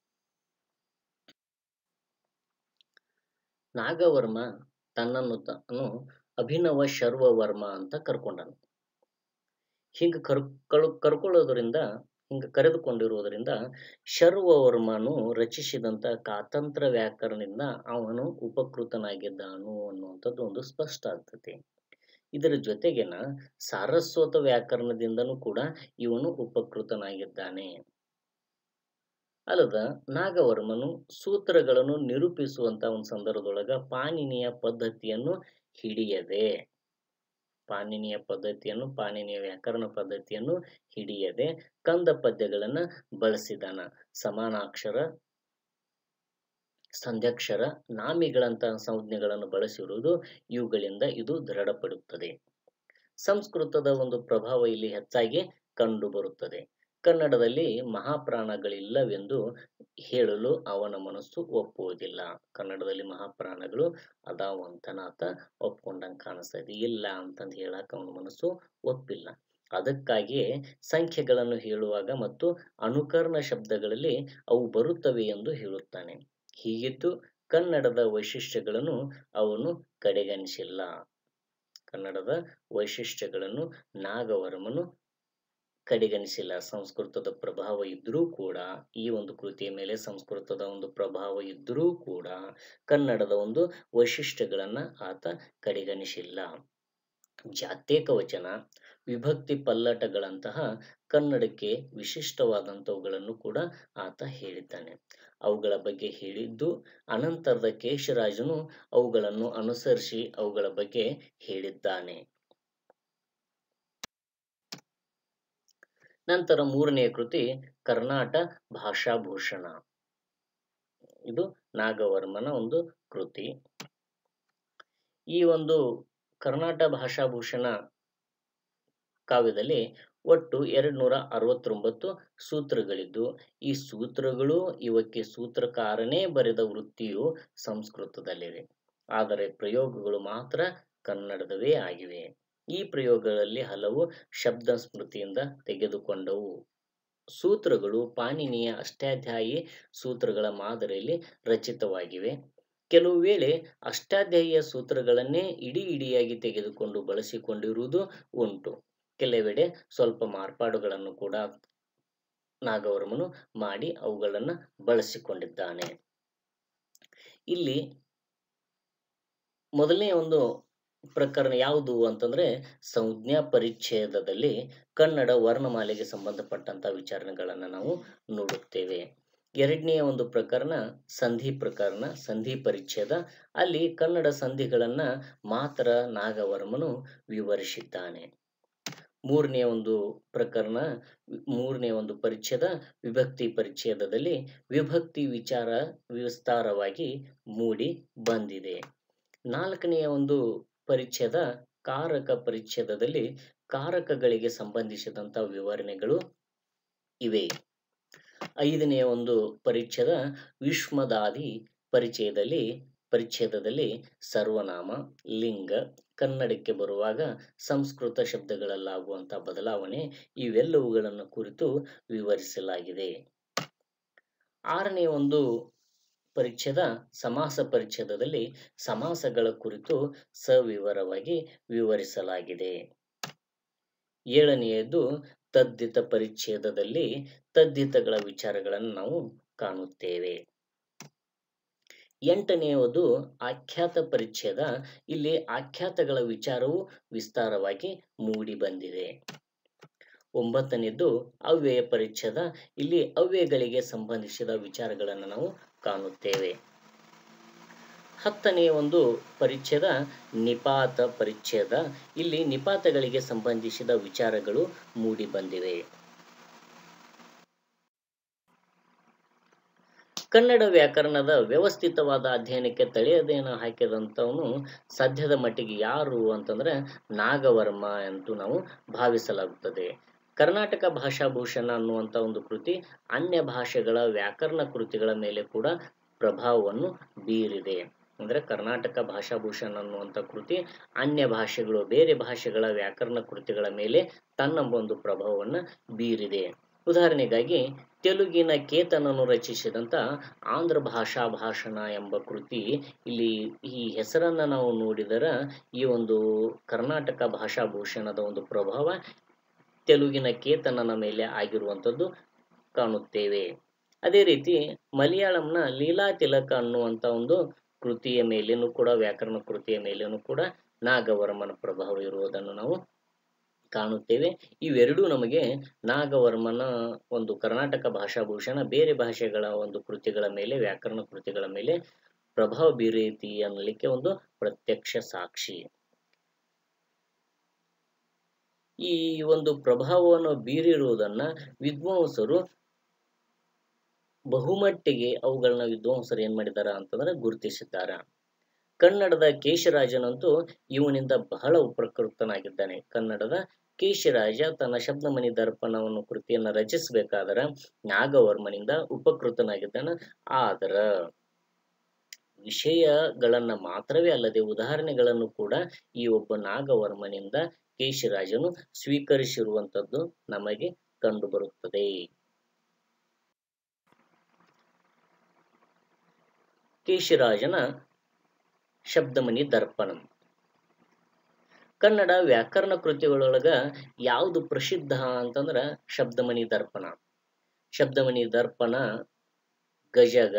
ನಾಗವರ್ಮ ತನ್ನನ್ನು ತಾನು ಅಭಿನವ ಶರ್ವವರ್ಮ ಅಂತ ಕರ್ಕೊಂಡನು ಹಿಂಗ ಕರ್ ಕರ್ಕೊಳ್ಳೋದ್ರಿಂದ ಹಿಂಗ ಕರೆದುಕೊಂಡಿರುವುದರಿಂದ ಶರ್ವವರ್ಮನು ರಚಿಸಿದಂತ ಕಾತಂತ್ರ ವ್ಯಾಕರಣದಿಂದ ಅವನು ಉಪಕೃತನಾಗಿದ್ದಾನು ಅನ್ನುವಂಥದ್ದು ಒಂದು ಸ್ಪಷ್ಟ ಆಗ್ತದೆ ಇದರ ಜೊತೆಗಿನ ಸಾರಸ್ವತ ವ್ಯಾಕರಣದಿಂದನೂ ಕೂಡ ಇವನು ಉಪಕೃತನಾಗಿದ್ದಾನೆ ಅಲ್ಲದ ನಾಗವರ್ಮನು ಸೂತ್ರಗಳನ್ನು ನಿರೂಪಿಸುವಂತ ಒಂದು ಸಂದರ್ಭದೊಳಗ ಪಾಣಿನಿಯ ಪದ್ಧತಿಯನ್ನು ಹಿಡಿಯದೆ ಪಾಣಿನಿಯ ಪದ್ಧತಿಯನ್ನು ಪಾಣಿನಿಯ ವ್ಯಾಕರಣ ಪದ್ಧತಿಯನ್ನು ಹಿಡಿಯದೆ ಕಂದ ಪದ್ಯಗಳನ್ನ ಬಳಸಿದಾನ ಸಮಾನಾಕ್ಷರ ಸಂಧ್ಯಾಕ್ಷರ ನಾಮಿಗಳಂತಹ ಸಂಜ್ಞೆಗಳನ್ನು ಬಳಸಿರುವುದು ಇವುಗಳಿಂದ ಇದು ದೃಢಪಡುತ್ತದೆ ಸಂಸ್ಕೃತದ ಒಂದು ಪ್ರಭಾವ ಇಲ್ಲಿ ಹೆಚ್ಚಾಗಿ ಕಂಡು ಬರುತ್ತದೆ ಕನ್ನಡದಲ್ಲಿ ಮಹಾಪ್ರಾಣಗಳಿಲ್ಲವೆಂದು ಹೇಳಲು ಅವನ ಮನಸ್ಸು ಒಪ್ಪುವುದಿಲ್ಲ ಕನ್ನಡದಲ್ಲಿ ಮಹಾಪ್ರಾಣಗಳು ಅದಾವಂತನಾತ ಒಪ್ಕೊಂಡಂಗೆ ಕಾಣಿಸ್ತದೆ ಇಲ್ಲ ಅಂತಂದು ಹೇಳಕ್ ಅವನ ಮನಸ್ಸು ಒಪ್ಪಿಲ್ಲ ಅದಕ್ಕಾಗಿಯೇ ಸಂಖ್ಯೆಗಳನ್ನು ಹೇಳುವಾಗ ಮತ್ತು ಅನುಕರಣ ಶಬ್ದಗಳಲ್ಲಿ ಅವು ಬರುತ್ತವೆ ಎಂದು ಹೇಳುತ್ತಾನೆ ಹೀಗಿದ್ದು ಕನ್ನಡದ ವೈಶಿಷ್ಟ್ಯಗಳನ್ನು ಅವನು ಕಡೆಗಣಿಸಿಲ್ಲ ಕನ್ನಡದ ವೈಶಿಷ್ಟ್ಯಗಳನ್ನು ನಾಗವರ್ಮನು ಕಡೆಗಣಿಸಿಲ್ಲ ಸಂಸ್ಕೃತದ ಪ್ರಭಾವ ಇದ್ರೂ ಕೂಡ ಈ ಒಂದು ಕೃತಿಯ ಮೇಲೆ ಸಂಸ್ಕೃತದ ಒಂದು ಪ್ರಭಾವ ಇದ್ರೂ ಕೂಡ ಕನ್ನಡದ ಒಂದು ವೈಶಿಷ್ಟ್ಯಗಳನ್ನ ಆತ ಕಡೆಗಣಿಸಿಲ್ಲ ಜಾತ್ಯೇಕ ವಚನ ವಿಭಕ್ತಿ ಪಲ್ಲಟಗಳಂತಹ ಕನ್ನಡಕ್ಕೆ ವಿಶಿಷ್ಟವಾದಂಥವುಗಳನ್ನು ಕೂಡ ಆತ ಹೇಳಿದ್ದಾನೆ ಅವುಗಳ ಬಗ್ಗೆ ಹೇಳಿದ್ದು ಅನಂತರದ ಕೇಶರಾಜನು ಅವುಗಳನ್ನು ಅನುಸರಿಸಿ ಅವುಗಳ ಬಗ್ಗೆ ಹೇಳಿದ್ದಾನೆ ನಂತರ ಮೂರನೆಯ ಕೃತಿ ಕರ್ನಾಟ ಭಾಷಾಭೂಷಣ ಇದು ನಾಗವರ್ಮನ ಒಂದು ಕೃತಿ ಈ ಒಂದು ಕರ್ನಾಟ ಭಾಷಾಭೂಷಣ ಕಾವ್ಯದಲ್ಲಿ ಒಟ್ಟು ಎರಡು ನೂರ ಅರವತ್ತೊಂಬತ್ತು ಸೂತ್ರಗಳಿದ್ದು ಈ ಸೂತ್ರಗಳು ಇವಕ್ಕೆ ಸೂತ್ರಕಾರನೇ ಬರೆದ ವೃತ್ತಿಯು ಸಂಸ್ಕೃತದಲ್ಲಿವೆ ಆದರೆ ಪ್ರಯೋಗಗಳು ಮಾತ್ರ ಕನ್ನಡದವೇ ಆಗಿವೆ ಈ ಪ್ರಯೋಗಗಳಲ್ಲಿ ಹಲವು ಶಬ್ದ ಸ್ಮೃತಿಯಿಂದ ತೆಗೆದುಕೊಂಡವು ಸೂತ್ರಗಳು ಪಾಣಿನಿಯ ಅಷ್ಟಾಧ್ಯಾಯಿ ಸೂತ್ರಗಳ ಮಾದರಿಯಲ್ಲಿ ರಚಿತವಾಗಿವೆ ಕೆಲವು ವೇಳೆ ಅಷ್ಟಾಧ್ಯಾಯಿಯ ಸೂತ್ರಗಳನ್ನೇ ಇಡೀ ಇಡಿಯಾಗಿ ತೆಗೆದುಕೊಂಡು ಬಳಸಿಕೊಂಡಿರುವುದು ಉಂಟು ಕೆಲವೆಡೆ ಸ್ವಲ್ಪ ಮಾರ್ಪಾಡುಗಳನ್ನು ಕೂಡ ನಾಗವರ್ಮನು ಮಾಡಿ ಅವುಗಳನ್ನು ಬಳಸಿಕೊಂಡಿದ್ದಾನೆ ಇಲ್ಲಿ ಮೊದಲನೇ ಒಂದು ಪ್ರಕರಣ ಯಾವುದು ಅಂತಂದ್ರೆ ಸಂಜ್ಞಾ ಪರಿಚ್ಛೇದದಲ್ಲಿ ಕನ್ನಡ ವರ್ಣಮಾಲೆಗೆ ಸಂಬಂಧಪಟ್ಟಂತ ವಿಚಾರಣೆಗಳನ್ನು ನಾವು ನೋಡುತ್ತೇವೆ ಎರಡನೆಯ ಒಂದು ಪ್ರಕರಣ ಸಂಧಿ ಪ್ರಕರಣ ಸಂಧಿ ಪರಿಚ್ಛೇದ ಅಲ್ಲಿ ಕನ್ನಡ ಸಂಧಿಗಳನ್ನ ಮಾತ್ರ ನಾಗವರ್ಮನು ವಿವರಿಸಿದ್ದಾನೆ ಮೂರನೆಯ ಒಂದು ಪ್ರಕರಣ ಮೂರನೆಯ ಒಂದು ಪರಿಚ್ಛೇದ ವಿಭಕ್ತಿ ಪರಿಚ್ಛೇದದಲ್ಲಿ ವಿಭಕ್ತಿ ವಿಚಾರ ವಿಸ್ತಾರವಾಗಿ ಮೂಡಿ ಬಂದಿದೆ ನಾಲ್ಕನೆಯ ಒಂದು ಪರಿಚ್ಛೇದ ಕಾರಕ ಪರಿಚ್ಛೇದದಲ್ಲಿ ಕಾರಕಗಳಿಗೆ ಸಂಬಂಧಿಸಿದಂತ ವಿವರಣೆಗಳು ಇವೆ ಐದನೆಯ ಒಂದು ಪರಿಚ್ಛೇದ ವಿಶ್ವದಾದಿ ಪರಿಚಯದಲ್ಲಿ ಪರಿಚ್ಛೇದದಲ್ಲಿ ಸರ್ವನಾಮ ಲಿಂಗ ಕನ್ನಡಕ್ಕೆ ಬರುವಾಗ ಸಂಸ್ಕೃತ ಶಬ್ದಗಳಲ್ಲಾಗುವಂತಹ ಬದಲಾವಣೆ ಇವೆಲ್ಲವುಗಳನ್ನು ಕುರಿತು ವಿವರಿಸಲಾಗಿದೆ ಆರನೇ ಒಂದು ಪರಿಚ್ಛೇದ ಸಮಾಸ ಪರಿಚ್ಛೇದದಲ್ಲಿ ಸಮಾಸಗಳ ಕುರಿತು ಸವಿವರವಾಗಿ ವಿವರಿಸಲಾಗಿದೆ ಏಳನೆಯದು ತದ್ದಿತ ಪರಿಚ್ಛೇದದಲ್ಲಿ ತದ್ದಿತಗಳ ವಿಚಾರಗಳನ್ನು ನಾವು ಕಾಣುತ್ತೇವೆ ಎಂಟನೆಯದು ಆಖ್ಯಾತ ಪರಿಚ್ಛೇದ ಇಲ್ಲಿ ಆಖ್ಯಾತಗಳ ವಿಚಾರವು ವಿಸ್ತಾರವಾಗಿ ಮೂಡಿ ಬಂದಿದೆ ಒಂಬತ್ತನೇದು ಅವ್ಯಯ ಪರಿಚ್ಛೇದ ಇಲ್ಲಿ ಅವ್ಯಯಗಳಿಗೆ ಸಂಬಂಧಿಸಿದ ವಿಚಾರಗಳನ್ನು ನಾವು ಕಾಣುತ್ತೇವೆ ಹತ್ತನೆಯ ಒಂದು ಪರಿಚ್ಛೇದ ನಿಪಾತ ಪರಿಚ್ಛೇದ ಇಲ್ಲಿ ನಿಪಾತಗಳಿಗೆ ಸಂಬಂಧಿಸಿದ ವಿಚಾರಗಳು ಮೂಡಿ ಬಂದಿವೆ ಕನ್ನಡ ವ್ಯಾಕರಣದ ವ್ಯವಸ್ಥಿತವಾದ ಅಧ್ಯಯನಕ್ಕೆ ತಳೆಯದೇನು ಹಾಕಿದಂಥವನು ಸದ್ಯದ ಮಟ್ಟಿಗೆ ಯಾರು ಅಂತಂದ್ರೆ ನಾಗವರ್ಮ ಅಂತೂ ನಾವು ಭಾವಿಸಲಾಗುತ್ತದೆ ಕರ್ನಾಟಕ ಭಾಷಾಭೂಷಣ ಅನ್ನುವಂಥ ಒಂದು ಕೃತಿ ಅನ್ಯ ಭಾಷೆಗಳ ವ್ಯಾಕರಣ ಕೃತಿಗಳ ಮೇಲೆ ಕೂಡ ಪ್ರಭಾವವನ್ನು ಬೀರಿದೆ ಅಂದ್ರೆ ಕರ್ನಾಟಕ ಭಾಷಾಭೂಷಣ ಅನ್ನುವಂಥ ಕೃತಿ ಅನ್ಯ ಭಾಷೆಗಳು ಬೇರೆ ಭಾಷೆಗಳ ವ್ಯಾಕರಣ ಕೃತಿಗಳ ಮೇಲೆ ತನ್ನ ಒಂದು ಪ್ರಭಾವವನ್ನು ಬೀರಿದೆ ಉದಾಹರಣೆಗಾಗಿ ತೆಲುಗಿನ ಕೇತನನ್ನು ರಚಿಸಿದಂತ ಆಂಧ್ರ ಭಾಷಾ ಭಾಷಣ ಎಂಬ ಕೃತಿ ಇಲ್ಲಿ ಈ ಹೆಸರನ್ನ ನಾವು ನೋಡಿದರ ಈ ಒಂದು ಕರ್ನಾಟಕ ಭಾಷಾಭೂಷಣದ ಒಂದು ಪ್ರಭಾವ ತೆಲುಗಿನ ಕೇತನನ ಮೇಲೆ ಆಗಿರುವಂಥದ್ದು ಕಾಣುತ್ತೇವೆ ಅದೇ ರೀತಿ ಮಲಯಾಳಂನ ಲೀಲಾ ತಿಲಕ ಅನ್ನುವಂಥ ಒಂದು ಕೃತಿಯ ಮೇಲೇನೂ ಕೂಡ ವ್ಯಾಕರಣ ಕೃತಿಯ ಮೇಲೇನೂ ಕೂಡ ನಾಗವರ್ಮನ ಪ್ರಭಾವ ಇರುವುದನ್ನು ನಾವು ಕಾಣುತ್ತೇವೆ ಇವೆರಡೂ ನಮಗೆ ನಾಗವರ್ಮನ ಒಂದು ಕರ್ನಾಟಕ ಭಾಷಾಭೂಷಣ ಬೇರೆ ಭಾಷೆಗಳ ಒಂದು ಕೃತಿಗಳ ಮೇಲೆ ವ್ಯಾಕರಣ ಕೃತಿಗಳ ಮೇಲೆ ಪ್ರಭಾವ ಬೀರೈತಿ ಅನ್ನಲಿಕ್ಕೆ ಒಂದು ಪ್ರತ್ಯಕ್ಷ ಸಾಕ್ಷಿ ಈ ಒಂದು ಪ್ರಭಾವವನ್ನು ಬೀರಿರುವುದನ್ನ ವಿದ್ವಾಂಸರು ಬಹುಮಟ್ಟಿಗೆ ಅವುಗಳನ್ನ ವಿದ್ವಾಂಸರು ಏನ್ ಮಾಡಿದಾರ ಅಂತಂದ್ರೆ ಗುರುತಿಸಿದ್ದಾರೆ ಕನ್ನಡದ ಕೇಶರಾಜನಂತೂ ಇವನಿಂದ ಬಹಳ ಉಪಕೃತನಾಗಿದ್ದಾನೆ ಕನ್ನಡದ ಕೇಶರಾಜ ತನ್ನ ಶಬ್ದಮಣಿ ದರ್ಪಣವನ್ನು ಕೃತಿಯನ್ನ ರಚಿಸಬೇಕಾದರೆ ನಾಗವರ್ಮನಿಂದ ಉಪಕೃತನಾಗಿದ್ದಾನೆ ಆದ್ರ ವಿಷಯಗಳನ್ನ ಮಾತ್ರವೇ ಅಲ್ಲದೆ ಉದಾಹರಣೆಗಳನ್ನು ಕೂಡ ಈ ಒಬ್ಬ ನಾಗವರ್ಮನಿಂದ ಕೇಶರಾಜನು ಸ್ವೀಕರಿಸಿರುವಂತದ್ದು ನಮಗೆ ಕಂಡು ಬರುತ್ತದೆ ಕೇಶರಾಜನ ಶಬ್ದಮಣಿ ದರ್ಪಣಂ ಕನ್ನಡ ವ್ಯಾಕರಣ ಕೃತಿಗಳೊಳಗ ಯಾವುದು ಪ್ರಸಿದ್ಧ ಅಂತಂದ್ರ ಶಬ್ದಮಣಿ ದರ್ಪಣ ಶಬ್ದಮಣಿ ದರ್ಪಣ ಗಜಗ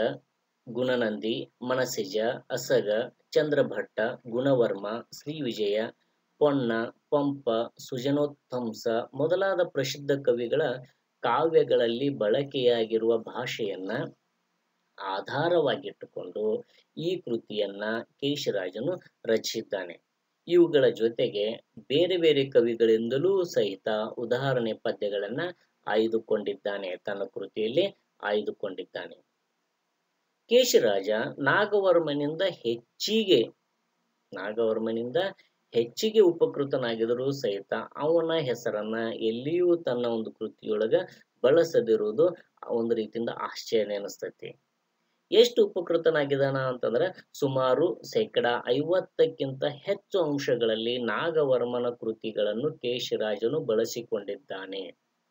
ಗುಣನಂದಿ ಮನಸಿಜ ಅಸಗ ಚಂದ್ರಭಟ್ಟ ಗುಣವರ್ಮ ಶ್ರೀ ವಿಜಯ ಪೊನ್ನ ಪಂಪ ಸುಜನೋತ್ತಂಸ ಮೊದಲಾದ ಪ್ರಸಿದ್ಧ ಕವಿಗಳ ಕಾವ್ಯಗಳಲ್ಲಿ ಬಳಕೆಯಾಗಿರುವ ಭಾಷೆಯನ್ನ ಆಧಾರವಾಗಿಟ್ಟುಕೊಂಡು ಈ ಕೃತಿಯನ್ನ ಕೇಶರಾಜನು ರಚಿಸಿದ್ದಾನೆ ಇವುಗಳ ಜೊತೆಗೆ ಬೇರೆ ಬೇರೆ ಕವಿಗಳಿಂದಲೂ ಸಹಿತ ಉದಾಹರಣೆ ಪದ್ಯಗಳನ್ನ ಆಯ್ದುಕೊಂಡಿದ್ದಾನೆ ತನ್ನ ಕೃತಿಯಲ್ಲಿ ಆಯ್ದುಕೊಂಡಿದ್ದಾನೆ ಕೇಶರಾಜ ನಾಗವರ್ಮನಿಂದ ಹೆಚ್ಚಿಗೆ ನಾಗವರ್ಮನಿಂದ ಹೆಚ್ಚಿಗೆ ಉಪಕೃತನಾಗಿದರೂ ಸಹಿತ ಅವನ ಹೆಸರನ್ನ ಎಲ್ಲಿಯೂ ತನ್ನ ಒಂದು ಕೃತಿಯೊಳಗ ಬಳಸದಿರುವುದು ಒಂದು ರೀತಿಯಿಂದ ಆಶ್ಚರ್ಯ ಅನಿಸ್ತೈತಿ ಎಷ್ಟು ಉಪಕೃತನಾಗಿದ್ದಾನ ಅಂತಂದ್ರೆ ಸುಮಾರು ಶೇಕಡ ಐವತ್ತಕ್ಕಿಂತ ಹೆಚ್ಚು ಅಂಶಗಳಲ್ಲಿ ನಾಗವರ್ಮನ ಕೃತಿಗಳನ್ನು ಕೇಶರಾಜನು ಬಳಸಿಕೊಂಡಿದ್ದಾನೆ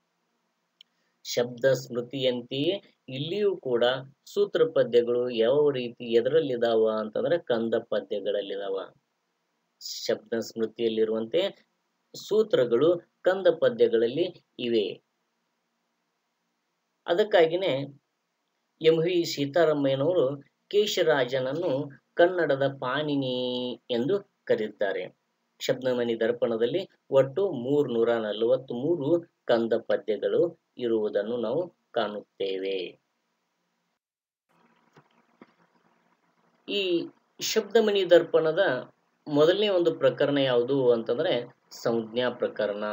ಶಬ್ದ ಸ್ಮೃತಿಯಂತೆಯೇ ಇಲ್ಲಿಯೂ ಕೂಡ ಸೂತ್ರ ಪದ್ಯಗಳು ಯಾವ ರೀತಿ ಎದರಲ್ಲಿದಾವ ಅಂತಂದ್ರೆ ಕಂದ ಪದ್ಯಗಳಲ್ಲಿದಾವ ಶಬ್ದ ಸ್ಮೃತಿಯಲ್ಲಿರುವಂತೆ ಸೂತ್ರಗಳು ಕಂದ ಪದ್ಯಗಳಲ್ಲಿ ಇವೆ ಅದಕ್ಕಾಗಿನೇ ಎಂ ವಿ ಸೀತಾರಾಮಯ್ಯನವರು ಕೇಶರಾಜನನ್ನು ಕನ್ನಡದ ಪಾಣಿನಿ ಎಂದು ಕರೆಯುತ್ತಾರೆ ಶಬ್ದಮಣಿ ದರ್ಪಣದಲ್ಲಿ ಒಟ್ಟು ಮೂರ್ನೂರ ನಲವತ್ತ್ ಮೂರು ಕಂದ ಪದ್ಯಗಳು ಇರುವುದನ್ನು ನಾವು ಕಾಣುತ್ತೇವೆ ಈ ಶಬ್ದಮಣಿ ದರ್ಪಣದ ಮೊದಲನೇ ಒಂದು ಪ್ರಕರಣ ಯಾವುದು ಅಂತಂದ್ರೆ ಸಂಜ್ಞಾ ಪ್ರಕರಣ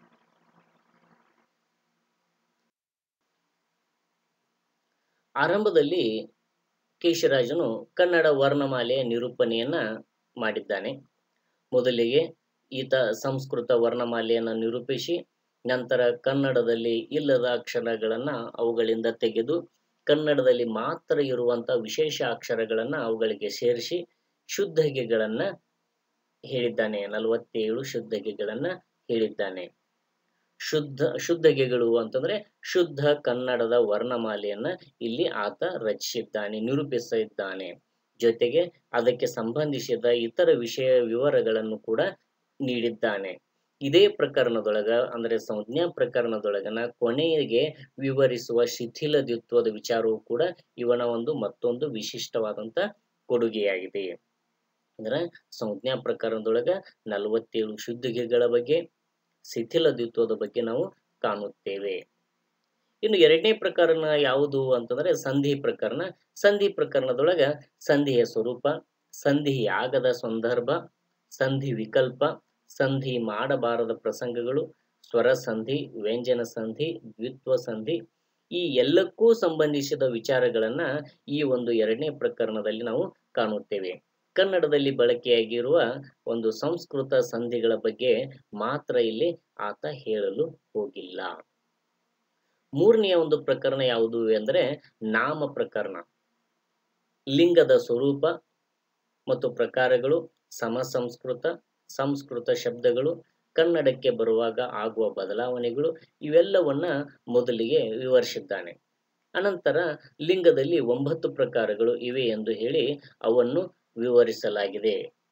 ಆರಂಭದಲ್ಲಿ ಕೇಶರಾಜನು ಕನ್ನಡ ವರ್ಣಮಾಲೆಯ ನಿರೂಪಣೆಯನ್ನ ಮಾಡಿದ್ದಾನೆ ಮೊದಲಿಗೆ ಈತ ಸಂಸ್ಕೃತ ವರ್ಣಮಾಲೆಯನ್ನು ನಿರೂಪಿಸಿ ನಂತರ ಕನ್ನಡದಲ್ಲಿ ಇಲ್ಲದ ಅಕ್ಷರಗಳನ್ನ ಅವುಗಳಿಂದ ತೆಗೆದು ಕನ್ನಡದಲ್ಲಿ ಮಾತ್ರ ಇರುವಂತ ವಿಶೇಷ ಅಕ್ಷರಗಳನ್ನ ಅವುಗಳಿಗೆ ಸೇರಿಸಿ ಶುದ್ಧಗೆಗಳನ್ನ ಹೇಳಿದ್ದಾನೆ ನಲವತ್ತೇಳು ಶುದ್ಧಗೆಗಳನ್ನ ಹೇಳಿದ್ದಾನೆ ಶುದ್ಧ ಶುದ್ಧಗೆಗಳು ಅಂತಂದ್ರೆ ಶುದ್ಧ ಕನ್ನಡದ ವರ್ಣಮಾಲೆಯನ್ನ ಇಲ್ಲಿ ಆತ ರಚಿಸಿದ್ದಾನೆ ನಿರೂಪಿಸಿದ್ದಾನೆ ಜೊತೆಗೆ ಅದಕ್ಕೆ ಸಂಬಂಧಿಸಿದ ಇತರ ವಿಷಯ ವಿವರಗಳನ್ನು ಕೂಡ ನೀಡಿದ್ದಾನೆ ಇದೇ ಪ್ರಕರಣದೊಳಗ ಅಂದ್ರೆ ಸಂಜ್ಞಾ ಪ್ರಕರಣದೊಳಗನ ಕೊನೆಗೆ ವಿವರಿಸುವ ಶಿಥಿಲದಿತ್ವದ ವಿಚಾರವೂ ಕೂಡ ಇವನ ಒಂದು ಮತ್ತೊಂದು ವಿಶಿಷ್ಟವಾದಂತ ಕೊಡುಗೆಯಾಗಿದೆ ಅಂದ್ರೆ ಸಂಜ್ಞಾ ಪ್ರಕರಣದೊಳಗ ನಲವತ್ತೇಳು ಶುದ್ಧಿಗೆಗಳ ಬಗ್ಗೆ ಶಿಥಿಲದಿತ್ವದ ಬಗ್ಗೆ ನಾವು ಕಾಣುತ್ತೇವೆ ಇನ್ನು ಎರಡನೇ ಪ್ರಕರಣ ಯಾವುದು ಅಂತಂದ್ರೆ ಸಂಧಿ ಪ್ರಕರಣ ಸಂಧಿ ಪ್ರಕರಣದೊಳಗ ಸಂಧಿಯ ಸ್ವರೂಪ ಸಂಧಿ ಆಗದ ಸಂದರ್ಭ ಸಂಧಿ ವಿಕಲ್ಪ ಸಂಧಿ ಮಾಡಬಾರದ ಪ್ರಸಂಗಗಳು ಸ್ವರ ಸಂಧಿ ವ್ಯಂಜನ ಸಂಧಿ ದ್ವಿತ್ವ ಸಂಧಿ ಈ ಎಲ್ಲಕ್ಕೂ ಸಂಬಂಧಿಸಿದ ವಿಚಾರಗಳನ್ನ ಈ ಒಂದು ಎರಡನೇ ಪ್ರಕರಣದಲ್ಲಿ ನಾವು ಕಾಣುತ್ತೇವೆ ಕನ್ನಡದಲ್ಲಿ ಬಳಕೆಯಾಗಿರುವ ಒಂದು ಸಂಸ್ಕೃತ ಸಂಧಿಗಳ ಬಗ್ಗೆ ಮಾತ್ರ ಇಲ್ಲಿ ಆತ ಹೇಳಲು ಹೋಗಿಲ್ಲ ಮೂರನೆಯ ಒಂದು ಪ್ರಕರಣ ಯಾವುದು ಎಂದರೆ ನಾಮ ಪ್ರಕರಣ ಲಿಂಗದ ಸ್ವರೂಪ ಮತ್ತು ಪ್ರಕಾರಗಳು ಸಮಸಂಸ್ಕೃತ ಸಂಸ್ಕೃತ ಶಬ್ದಗಳು ಕನ್ನಡಕ್ಕೆ ಬರುವಾಗ ಆಗುವ ಬದಲಾವಣೆಗಳು ಇವೆಲ್ಲವನ್ನ ಮೊದಲಿಗೆ ವಿವರಿಸಿದ್ದಾನೆ ಅನಂತರ ಲಿಂಗದಲ್ಲಿ ಒಂಬತ್ತು ಪ್ರಕಾರಗಳು ಇವೆ ಎಂದು ಹೇಳಿ ಅವನ್ನು ವಿವರಿಸಲಾಗಿದೆ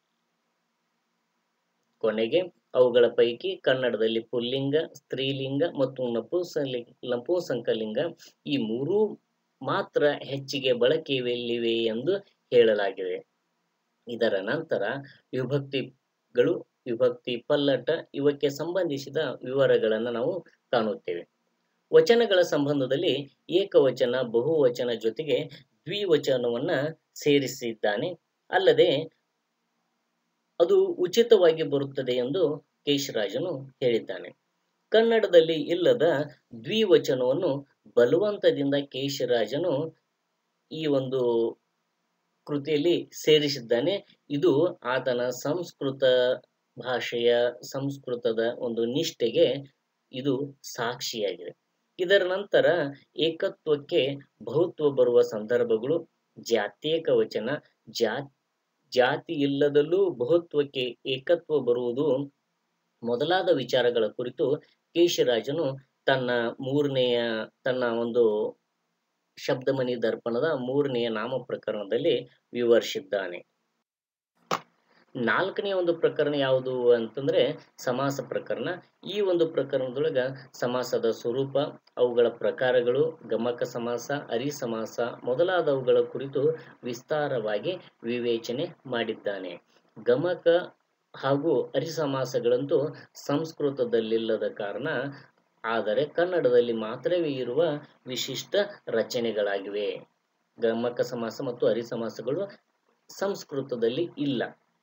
ಕೊನೆಗೆ ಅವುಗಳ ಪೈಕಿ ಕನ್ನಡದಲ್ಲಿ ಪುಲ್ಲಿಂಗ ಸ್ತ್ರೀಲಿಂಗ ಮತ್ತು ನಪುಂಸಲಿ ನಪುಂಸಕಲಿಂಗ ಈ ಮೂರೂ ಮಾತ್ರ ಹೆಚ್ಚಿಗೆ ಬಳಕೆಯಲ್ಲಿವೆ ಎಂದು ಹೇಳಲಾಗಿದೆ ಇದರ ನಂತರ ವಿಭಕ್ತಿಗಳು ವಿಭಕ್ತಿ ಪಲ್ಲಟ ಇವಕ್ಕೆ ಸಂಬಂಧಿಸಿದ ವಿವರಗಳನ್ನು ನಾವು ಕಾಣುತ್ತೇವೆ ವಚನಗಳ ಸಂಬಂಧದಲ್ಲಿ ಏಕವಚನ ಬಹುವಚನ ಜೊತೆಗೆ ದ್ವಿವಚನವನ್ನ ಸೇರಿಸಿದ್ದಾನೆ ಅಲ್ಲದೆ ಅದು ಉಚಿತವಾಗಿ ಬರುತ್ತದೆ ಎಂದು ಕೇಶರಾಜನು ಹೇಳಿದ್ದಾನೆ ಕನ್ನಡದಲ್ಲಿ ಇಲ್ಲದ ದ್ವಿವಚನವನ್ನು ಬಲವಂತದಿಂದ ಕೇಶರಾಜನು ಈ ಒಂದು ಕೃತಿಯಲ್ಲಿ ಸೇರಿಸಿದ್ದಾನೆ ಇದು ಆತನ ಸಂಸ್ಕೃತ ಭಾಷೆಯ ಸಂಸ್ಕೃತದ ಒಂದು ನಿಷ್ಠೆಗೆ ಇದು ಸಾಕ್ಷಿಯಾಗಿದೆ ಇದರ ನಂತರ ಏಕತ್ವಕ್ಕೆ ಬಹುತ್ವ ಬರುವ ಸಂದರ್ಭಗಳು ಜಾತ್ಯೇಕ ವಚನ ಜಾ ಜಾತಿ ಇಲ್ಲದಲ್ಲೂ ಬಹುತ್ವಕ್ಕೆ ಏಕತ್ವ ಬರುವುದು ಮೊದಲಾದ ವಿಚಾರಗಳ ಕುರಿತು ಕೇಶರಾಜನು ತನ್ನ ಮೂರನೆಯ ತನ್ನ ಒಂದು ಶಬ್ದಮಣಿ ದರ್ಪಣದ ಮೂರನೆಯ ನಾಮ ಪ್ರಕರಣದಲ್ಲಿ ವಿವರಿಸಿದ್ದಾನೆ ನಾಲ್ಕನೆಯ ಒಂದು ಪ್ರಕರಣ ಯಾವುದು ಅಂತಂದ್ರೆ ಸಮಾಸ ಪ್ರಕರಣ ಈ ಒಂದು ಪ್ರಕರಣದೊಳಗ ಸಮಾಸದ ಸ್ವರೂಪ ಅವುಗಳ ಪ್ರಕಾರಗಳು ಗಮಕ ಸಮಾಸ ಅರಿ ಸಮಾಸ ಮೊದಲಾದವುಗಳ ಕುರಿತು ವಿಸ್ತಾರವಾಗಿ ವಿವೇಚನೆ ಮಾಡಿದ್ದಾನೆ ಗಮಕ ಹಾಗೂ ಅರಿಸಮಾಸಗಳಂತೂ ಸಂಸ್ಕೃತದಲ್ಲಿಲ್ಲದ ಕಾರಣ ಆದರೆ ಕನ್ನಡದಲ್ಲಿ ಮಾತ್ರವೇ ಇರುವ ವಿಶಿಷ್ಟ ರಚನೆಗಳಾಗಿವೆ ಗಮಕ ಸಮಾಸ ಮತ್ತು ಅರಿಸಮಾಸಗಳು ಸಂಸ್ಕೃತದಲ್ಲಿ ಇಲ್ಲ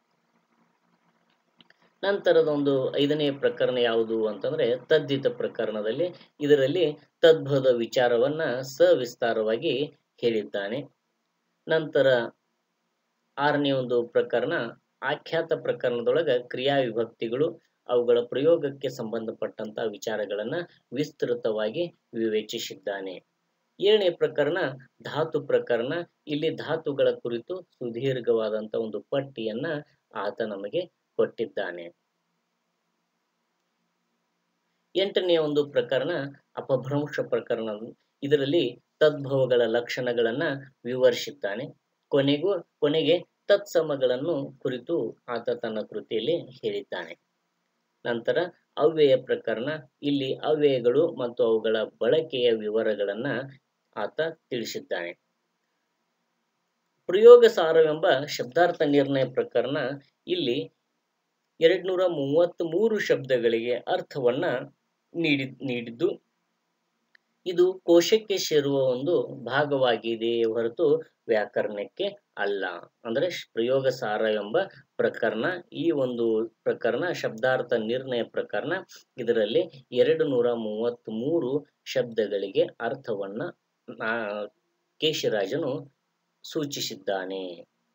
ನಂತರದ ಒಂದು ಐದನೇ ಪ್ರಕರಣ ಯಾವುದು ಅಂತಂದ್ರೆ ತದ್ದಿತ ಪ್ರಕರಣದಲ್ಲಿ ಇದರಲ್ಲಿ ತದ್ಭವದ ವಿಚಾರವನ್ನ ಸವಿಸ್ತಾರವಾಗಿ ಹೇಳಿದ್ದಾನೆ ನಂತರ ಆರನೇ ಒಂದು ಪ್ರಕರಣ ಆಖ್ಯಾತ ಪ್ರಕರಣದೊಳಗ ಕ್ರಿಯಾ ವಿಭಕ್ತಿಗಳು ಅವುಗಳ ಪ್ರಯೋಗಕ್ಕೆ ಸಂಬಂಧಪಟ್ಟಂತ ವಿಚಾರಗಳನ್ನ ವಿಸ್ತೃತವಾಗಿ ವಿವೇಚಿಸಿದ್ದಾನೆ ಏಳನೇ ಪ್ರಕರಣ ಧಾತು ಪ್ರಕರಣ ಇಲ್ಲಿ ಧಾತುಗಳ ಕುರಿತು ಸುದೀರ್ಘವಾದಂತ ಒಂದು ಪಟ್ಟಿಯನ್ನ ಆತ ನಮಗೆ ಕೊಟ್ಟಿದ್ದಾನೆ ಎಂಟನೆಯ ಒಂದು ಪ್ರಕರಣ ಅಪಭ್ರಂಶ ಪ್ರಕರಣ ಇದರಲ್ಲಿ ತದ್ಭವಗಳ ಲಕ್ಷಣಗಳನ್ನ ವಿವರಿಸಿದ್ದಾನೆ ಕೊನೆಗೂ ಕೊನೆಗೆ ತತ್ಸಮಗಳನ್ನು ಕುರಿತು ಆತ ತನ್ನ ಕೃತಿಯಲ್ಲಿ ಹೇಳಿದ್ದಾನೆ ನಂತರ ಅವ್ಯಯ ಪ್ರಕರಣ ಇಲ್ಲಿ ಅವ್ಯಯಗಳು ಮತ್ತು ಅವುಗಳ ಬಳಕೆಯ ವಿವರಗಳನ್ನ ಆತ ತಿಳಿಸಿದ್ದಾನೆ ಪ್ರಯೋಗ ಸಾರವೆಂಬ ಶಬ್ದಾರ್ಥ ನಿರ್ಣಯ ಪ್ರಕರಣ ಇಲ್ಲಿ ಎರಡ್ನೂರ ಮೂವತ್ತ್ ಮೂರು ಶಬ್ದಗಳಿಗೆ ಅರ್ಥವನ್ನ ನೀಡಿ ನೀಡಿದ್ದು ಇದು ಕೋಶಕ್ಕೆ ಸೇರುವ ಒಂದು ಭಾಗವಾಗಿದೆ ಹೊರತು ವ್ಯಾಕರಣಕ್ಕೆ ಅಲ್ಲ ಅಂದ್ರೆ ಪ್ರಯೋಗ ಸಾರ ಎಂಬ ಪ್ರಕರಣ ಈ ಒಂದು ಪ್ರಕರಣ ಶಬ್ದಾರ್ಥ ನಿರ್ಣಯ ಪ್ರಕರಣ ಇದರಲ್ಲಿ ಎರಡು ನೂರ ಮೂವತ್ತ್ ಮೂರು ಶಬ್ದಗಳಿಗೆ ಅರ್ಥವನ್ನ ಕೇಶಿರಾಜನು ಸೂಚಿಸಿದ್ದಾನೆ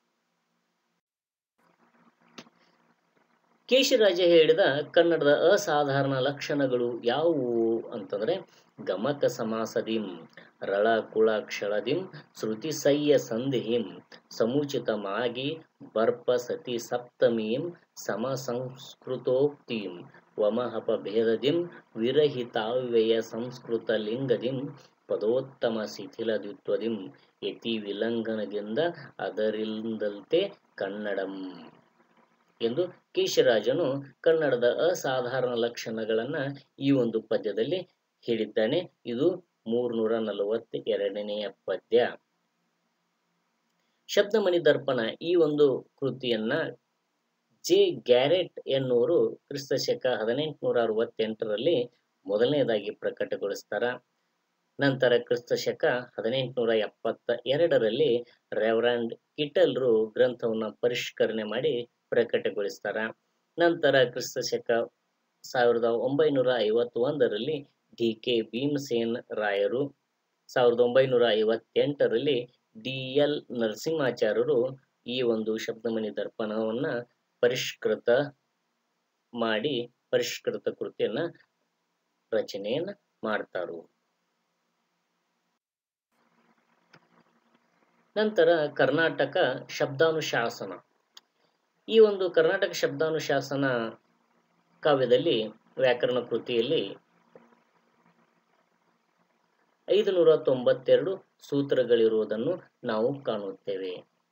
ಕೇಶಿರಾಜ ಹೇಳಿದ ಕನ್ನಡದ ಅಸಾಧಾರಣ ಲಕ್ಷಣಗಳು ಯಾವುವು ಅಂತಂದ್ರೆ ಗಮಕ ಸಮಾಸದಿಂ ರಳ ಕುಳ ಕ್ಷಳದಿಂ ಶ್ರುತಿ ಸಯ್ಯ ಸಂಧಿಹಿಂ ಸಮುಚಿತ ಮಾಗಿ ಬರ್ಪ ಸತಿ ಸಪ್ತಮೀಂ ಸಮ ಸಂಸ್ಕೃತೋಕ್ತಿಂ ವಮಹಪ ಭೇದದಿಂ ವಿರಹಿತಾವ್ಯಯ ಸಂಸ್ಕೃತ ಲಿಂಗದಿಂ ಪದೋತ್ತಮ ಶಿಥಿಲದ್ವಿತ್ವದಿಂ ಯತಿ ವಿಲಂಘನದಿಂದ ಅದರಿಂದಲ್ತೆ ಕನ್ನಡಂ ಎಂದು ಕೇಶರಾಜನು ಕನ್ನಡದ ಅಸಾಧಾರಣ ಲಕ್ಷಣಗಳನ್ನ ಈ ಒಂದು ಪದ್ಯದಲ್ಲಿ ಹೇಳಿದ್ದಾನೆ ಇದು ಮೂರ್ನೂರ ನಲವತ್ತ ಎರಡನೆಯ ಪದ್ಯ ಶಬ್ದಮಣಿ ದರ್ಪಣ ಈ ಒಂದು ಕೃತಿಯನ್ನ ಜೆ ಗ್ಯಾರೆಟ್ ಎನ್ನುವರು ಕ್ರಿಸ್ತ ಶಕ ಹದಿನೆಂಟುನೂರ ಅರವತ್ತೆಂಟರಲ್ಲಿ ಮೊದಲನೇದಾಗಿ ಪ್ರಕಟಗೊಳಿಸ್ತಾರ ನಂತರ ಕ್ರಿಸ್ತ ಶಕ ಹದಿನೆಂಟುನೂರ ಎಪ್ಪತ್ತ ಎರಡರಲ್ಲಿ ರೆವರಾಂಡ್ ಕಿಟಲ್ರು ಗ್ರಂಥವನ್ನ ಪರಿಷ್ಕರಣೆ ಮಾಡಿ ಪ್ರಕಟಗೊಳಿಸ್ತಾರ ನಂತರ ಕ್ರಿಸ್ತ ಶಕ ಸಾವಿರದ ಒಂಬೈನೂರ ಐವತ್ತ ಒಂದರಲ್ಲಿ ಡಿ ಕೆ ಭೀಮಸೇನ್ ರಾಯರು ಸಾವಿರದ ಒಂಬೈನೂರ ಐವತ್ತೆಂಟರಲ್ಲಿ ಡಿ ಎಲ್ ನರಸಿಂಹಾಚಾರ್ಯರು ಈ ಒಂದು ಶಬ್ದಮಣಿ ದರ್ಪಣವನ್ನ ಪರಿಷ್ಕೃತ ಮಾಡಿ ಪರಿಷ್ಕೃತ ಕೃತಿಯನ್ನ ರಚನೆಯನ್ನ ಮಾಡ್ತಾರು ನಂತರ ಕರ್ನಾಟಕ ಶಬ್ದಾನುಶಾಸನ ಈ ಒಂದು ಕರ್ನಾಟಕ ಶಬ್ದಾನುಶಾಸನ ಕಾವ್ಯದಲ್ಲಿ ವ್ಯಾಕರಣ ಕೃತಿಯಲ್ಲಿ ಐದು ನೂರ ತೊಂಬತ್ತೆರಡು ಸೂತ್ರಗಳಿರುವುದನ್ನು ನಾವು ಕಾಣುತ್ತೇವೆ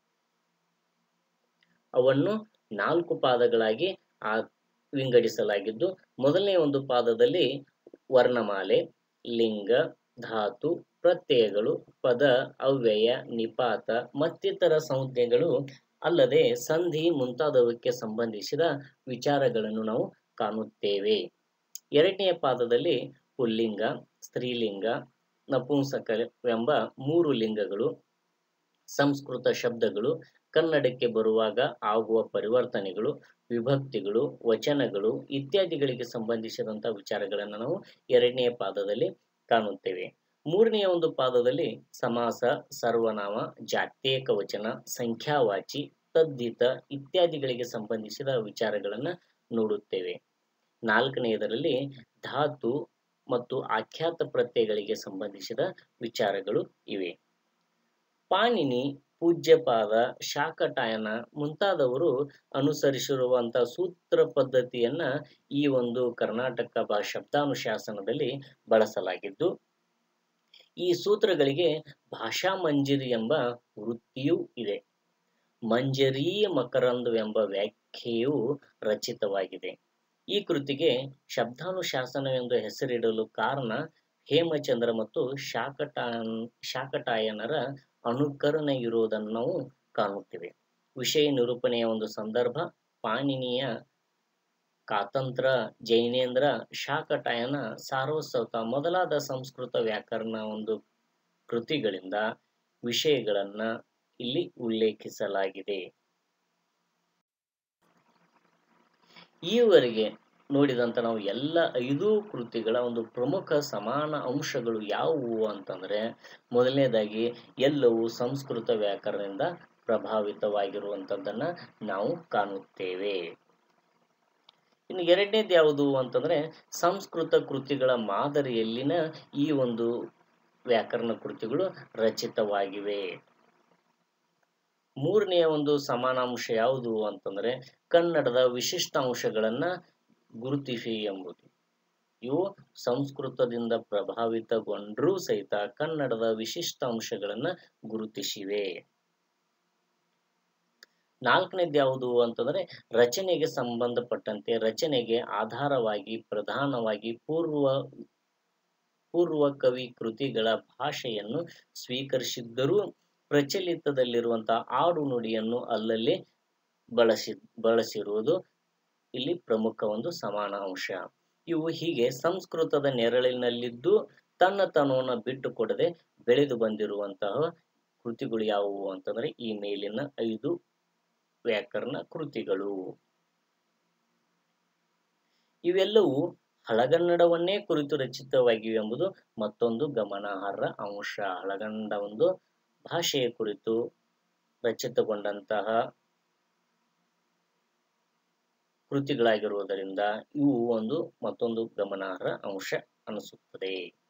ಅವನ್ನು ನಾಲ್ಕು ಪಾದಗಳಾಗಿ ಆ ವಿಂಗಡಿಸಲಾಗಿದ್ದು ಮೊದಲನೇ ಒಂದು ಪಾದದಲ್ಲಿ ವರ್ಣಮಾಲೆ ಲಿಂಗ ಧಾತು ಪ್ರತ್ಯಯಗಳು ಪದ ಅವ್ಯಯ ನಿಪಾತ ಮತ್ತಿತರ ಸಂಜ್ಞೆಗಳು ಅಲ್ಲದೆ ಸಂಧಿ ಮುಂತಾದವಕ್ಕೆ ಸಂಬಂಧಿಸಿದ ವಿಚಾರಗಳನ್ನು ನಾವು ಕಾಣುತ್ತೇವೆ ಎರಡನೆಯ ಪಾದದಲ್ಲಿ ಪುಲ್ಲಿಂಗ ಸ್ತ್ರೀಲಿಂಗ ನಪುಂಸಕವೆಂಬ ಮೂರು ಲಿಂಗಗಳು ಸಂಸ್ಕೃತ ಶಬ್ದಗಳು ಕನ್ನಡಕ್ಕೆ ಬರುವಾಗ ಆಗುವ ಪರಿವರ್ತನೆಗಳು ವಿಭಕ್ತಿಗಳು ವಚನಗಳು ಇತ್ಯಾದಿಗಳಿಗೆ ಸಂಬಂಧಿಸಿದಂತಹ ವಿಚಾರಗಳನ್ನು ನಾವು ಎರಡನೆಯ ಪಾದದಲ್ಲಿ ಕಾಣುತ್ತೇವೆ ಮೂರನೆಯ ಒಂದು ಪಾದದಲ್ಲಿ ಸಮಾಸ ಸರ್ವನಾಮ ಜಾತ್ಯೇಕ ವಚನ ಸಂಖ್ಯಾವಾಚಿ ತದ್ದಿತ ಇತ್ಯಾದಿಗಳಿಗೆ ಸಂಬಂಧಿಸಿದ ವಿಚಾರಗಳನ್ನು ನೋಡುತ್ತೇವೆ ನಾಲ್ಕನೆಯದರಲ್ಲಿ ಧಾತು ಮತ್ತು ಆಖ್ಯಾತ ಪ್ರತ್ಯಯಗಳಿಗೆ ಸಂಬಂಧಿಸಿದ ವಿಚಾರಗಳು ಇವೆ ಪಾಣಿನಿ ಪೂಜ್ಯಪಾದ ಶಾಕಟಾಯನ ಮುಂತಾದವರು ಅನುಸರಿಸಿರುವಂತಹ ಸೂತ್ರ ಪದ್ಧತಿಯನ್ನ ಈ ಒಂದು ಕರ್ನಾಟಕ ಭಾ ಶಬ್ದಾನುಶಾಸನದಲ್ಲಿ ಬಳಸಲಾಗಿದ್ದು ಈ ಸೂತ್ರಗಳಿಗೆ ಭಾಷಾ ಮಂಜಿರಿ ಎಂಬ ವೃತ್ತಿಯೂ ಇದೆ ಮಂಜರಿ ಮಕರಂದವೆಂಬ ವ್ಯಾಖ್ಯೆಯು ರಚಿತವಾಗಿದೆ ಈ ಕೃತಿಗೆ ಶಬ್ದಾನುಶಾಸನವೆಂದು ಹೆಸರಿಡಲು ಕಾರಣ ಹೇಮಚಂದ್ರ ಮತ್ತು ಶಾಕಟಾಯನ್ ಶಾಕಟಾಯನರ ಅನುಕರಣೆ ಇರುವುದನ್ನು ನಾವು ಕಾಣುತ್ತೇವೆ ವಿಷಯ ನಿರೂಪಣೆಯ ಒಂದು ಸಂದರ್ಭ ಪಾಣಿನಿಯ ಕಾತಂತ್ರ ಜೈನೇಂದ್ರ ಶಾಕಟಾಯನ ಸಾರಸ್ವತ ಮೊದಲಾದ ಸಂಸ್ಕೃತ ವ್ಯಾಕರಣ ಒಂದು ಕೃತಿಗಳಿಂದ ವಿಷಯಗಳನ್ನ ಇಲ್ಲಿ ಉಲ್ಲೇಖಿಸಲಾಗಿದೆ ಈವರೆಗೆ ನೋಡಿದಂತ ನಾವು ಎಲ್ಲ ಐದು ಕೃತಿಗಳ ಒಂದು ಪ್ರಮುಖ ಸಮಾನ ಅಂಶಗಳು ಯಾವುವು ಅಂತಂದ್ರೆ ಮೊದಲನೇದಾಗಿ ಎಲ್ಲವೂ ಸಂಸ್ಕೃತ ವ್ಯಾಕರಣದಿಂದ ಪ್ರಭಾವಿತವಾಗಿರುವಂಥದ್ದನ್ನ ನಾವು ಕಾಣುತ್ತೇವೆ ಇನ್ನು ಎರಡನೇದು ಯಾವುದು ಅಂತಂದ್ರೆ ಸಂಸ್ಕೃತ ಕೃತಿಗಳ ಮಾದರಿಯಲ್ಲಿನ ಈ ಒಂದು ವ್ಯಾಕರಣ ಕೃತಿಗಳು ರಚಿತವಾಗಿವೆ ಮೂರನೆಯ ಒಂದು ಸಮಾನಾಂಶ ಯಾವುದು ಅಂತಂದ್ರೆ ಕನ್ನಡದ ವಿಶಿಷ್ಟ ಅಂಶಗಳನ್ನ ಗುರುತಿಸಿ ಎಂಬುದು ಇವು ಸಂಸ್ಕೃತದಿಂದ ಪ್ರಭಾವಿತಗೊಂಡ್ರೂ ಸಹಿತ ಕನ್ನಡದ ವಿಶಿಷ್ಟ ಅಂಶಗಳನ್ನ ಗುರುತಿಸಿವೆ ನಾಲ್ಕನೇದು ಯಾವುದು ಅಂತಂದ್ರೆ ರಚನೆಗೆ ಸಂಬಂಧಪಟ್ಟಂತೆ ರಚನೆಗೆ ಆಧಾರವಾಗಿ ಪ್ರಧಾನವಾಗಿ ಪೂರ್ವ ಪೂರ್ವ ಕವಿ ಕೃತಿಗಳ ಭಾಷೆಯನ್ನು ಸ್ವೀಕರಿಸಿದ್ದರೂ ಪ್ರಚಲಿತದಲ್ಲಿರುವಂತಹ ಆಡು ನುಡಿಯನ್ನು ಅಲ್ಲಲ್ಲಿ ಬಳಸಿ ಬಳಸಿರುವುದು ಇಲ್ಲಿ ಪ್ರಮುಖ ಒಂದು ಸಮಾನ ಅಂಶ ಇವು ಹೀಗೆ ಸಂಸ್ಕೃತದ ನೆರಳಿನಲ್ಲಿದ್ದು ತನ್ನತನವನ್ನು ಬಿಟ್ಟು ಕೊಡದೆ ಬೆಳೆದು ಬಂದಿರುವಂತಹ ಕೃತಿಗಳು ಯಾವುವು ಅಂತಂದ್ರೆ ಈ ಮೇಲಿನ ಐದು ವ್ಯಾಕರಣ ಕೃತಿಗಳು ಇವೆಲ್ಲವೂ ಹಳಗನ್ನಡವನ್ನೇ ಕುರಿತು ರಚಿತವಾಗಿವೆ ಎಂಬುದು ಮತ್ತೊಂದು ಗಮನಾರ್ಹ ಅಂಶ ಹಳಗನ್ನಡ ಒಂದು ಭಾಷೆಯ ಕುರಿತು ರಚಿತಗೊಂಡಂತಹ ಕೃತಿಗಳಾಗಿರುವುದರಿಂದ ಇವು ಒಂದು ಮತ್ತೊಂದು ಗಮನಾರ್ಹ ಅಂಶ ಅನಿಸುತ್ತದೆ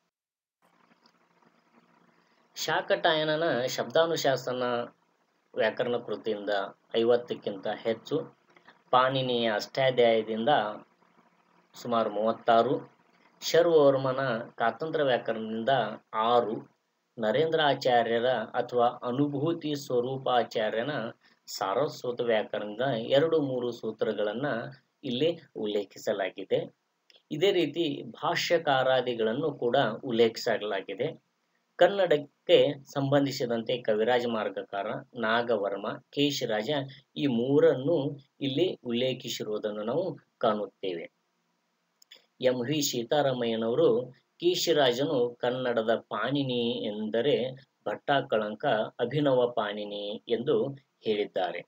ಶಾಕಟಾಯನನ ಶಬ್ದಾನುಶಾಸನ ವ್ಯಾಕರಣ ಕೃತಿಯಿಂದ ಐವತ್ತಕ್ಕಿಂತ ಹೆಚ್ಚು ಪಾಣಿನಿಯ ಅಷ್ಟಾಧ್ಯಾಯದಿಂದ ಸುಮಾರು ಮೂವತ್ತಾರು ಶರ್ವವರ್ಮನ ಕಾತಂತ್ರ ವ್ಯಾಕರಣದಿಂದ ಆರು ನರೇಂದ್ರ ಆಚಾರ್ಯರ ಅಥವಾ ಅನುಭೂತಿ ಸ್ವರೂಪಾಚಾರ್ಯನ ಸಾರಸ್ವತ ವ್ಯಾಕರಣದ ಎರಡು ಮೂರು ಸೂತ್ರಗಳನ್ನ ಇಲ್ಲಿ ಉಲ್ಲೇಖಿಸಲಾಗಿದೆ ಇದೇ ರೀತಿ ಭಾಷ್ಯಕಾರಾದಿಗಳನ್ನು ಕೂಡ ಉಲ್ಲೇಖಿಸಲಾಗಿದೆ ಕನ್ನಡಕ್ಕೆ ಸಂಬಂಧಿಸಿದಂತೆ ಕವಿರಾಜ ಮಾರ್ಗಕಾರ ನಾಗವರ್ಮ ಕೇಶರಾಜ ಈ ಮೂರನ್ನು ಇಲ್ಲಿ ಉಲ್ಲೇಖಿಸಿರುವುದನ್ನು ನಾವು ಕಾಣುತ್ತೇವೆ ಎಂ ವಿ ಸೀತಾರಾಮಯ್ಯನವರು ಕೇಶಿರಾಜನು ಕನ್ನಡದ ಪಾಣಿನಿ ಎಂದರೆ ಭಟ್ಟಾಕಳಂಕ ಅಭಿನವ ಪಾಣಿನಿ ಎಂದು ಹೇಳಿದ್ದಾರೆ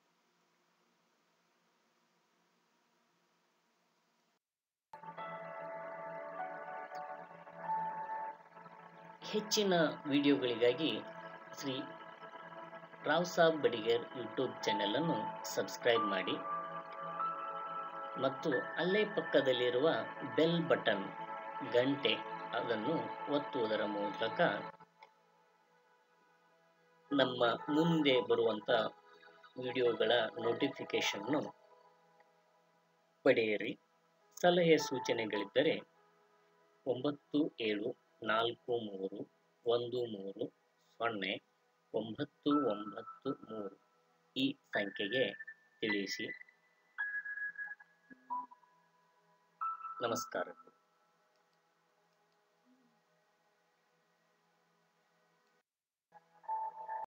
ಹೆಚ್ಚಿನ ವಿಡಿಯೋಗಳಿಗಾಗಿ ಶ್ರೀ ರಾವ್ ಸಾಬ್ ಬಡಿಗೇರ್ ಯೂಟ್ಯೂಬ್ ಚಾನೆಲ್ ಅನ್ನು ಸಬ್ಸ್ಕ್ರೈಬ್ ಮಾಡಿ ಮತ್ತು ಅಲ್ಲೇ ಪಕ್ಕದಲ್ಲಿರುವ ಬೆಲ್ ಬಟನ್ ಗಂಟೆ ಅದನ್ನು ಒತ್ತುವುದರ ಮೂಲಕ ನಮ್ಮ ಮುಂದೆ ಬರುವಂತ ವಿಡಿಯೋಗಳ ನೋಟಿಫಿಕೇಶನ್ನು ಪಡೆಯಿರಿ ಸಲಹೆ ಸೂಚನೆಗಳಿದ್ದರೆ ಒಂಬತ್ತು ಏಳು ನಾಲ್ಕು ಮೂರು ಒಂದು ಮೂರು ಸೊನ್ನೆ ಒಂಬತ್ತು ಒಂಬತ್ತು ಮೂರು ಈ ಸಂಖ್ಯೆಗೆ ತಿಳಿಸಿ ನಮಸ್ಕಾರಗಳು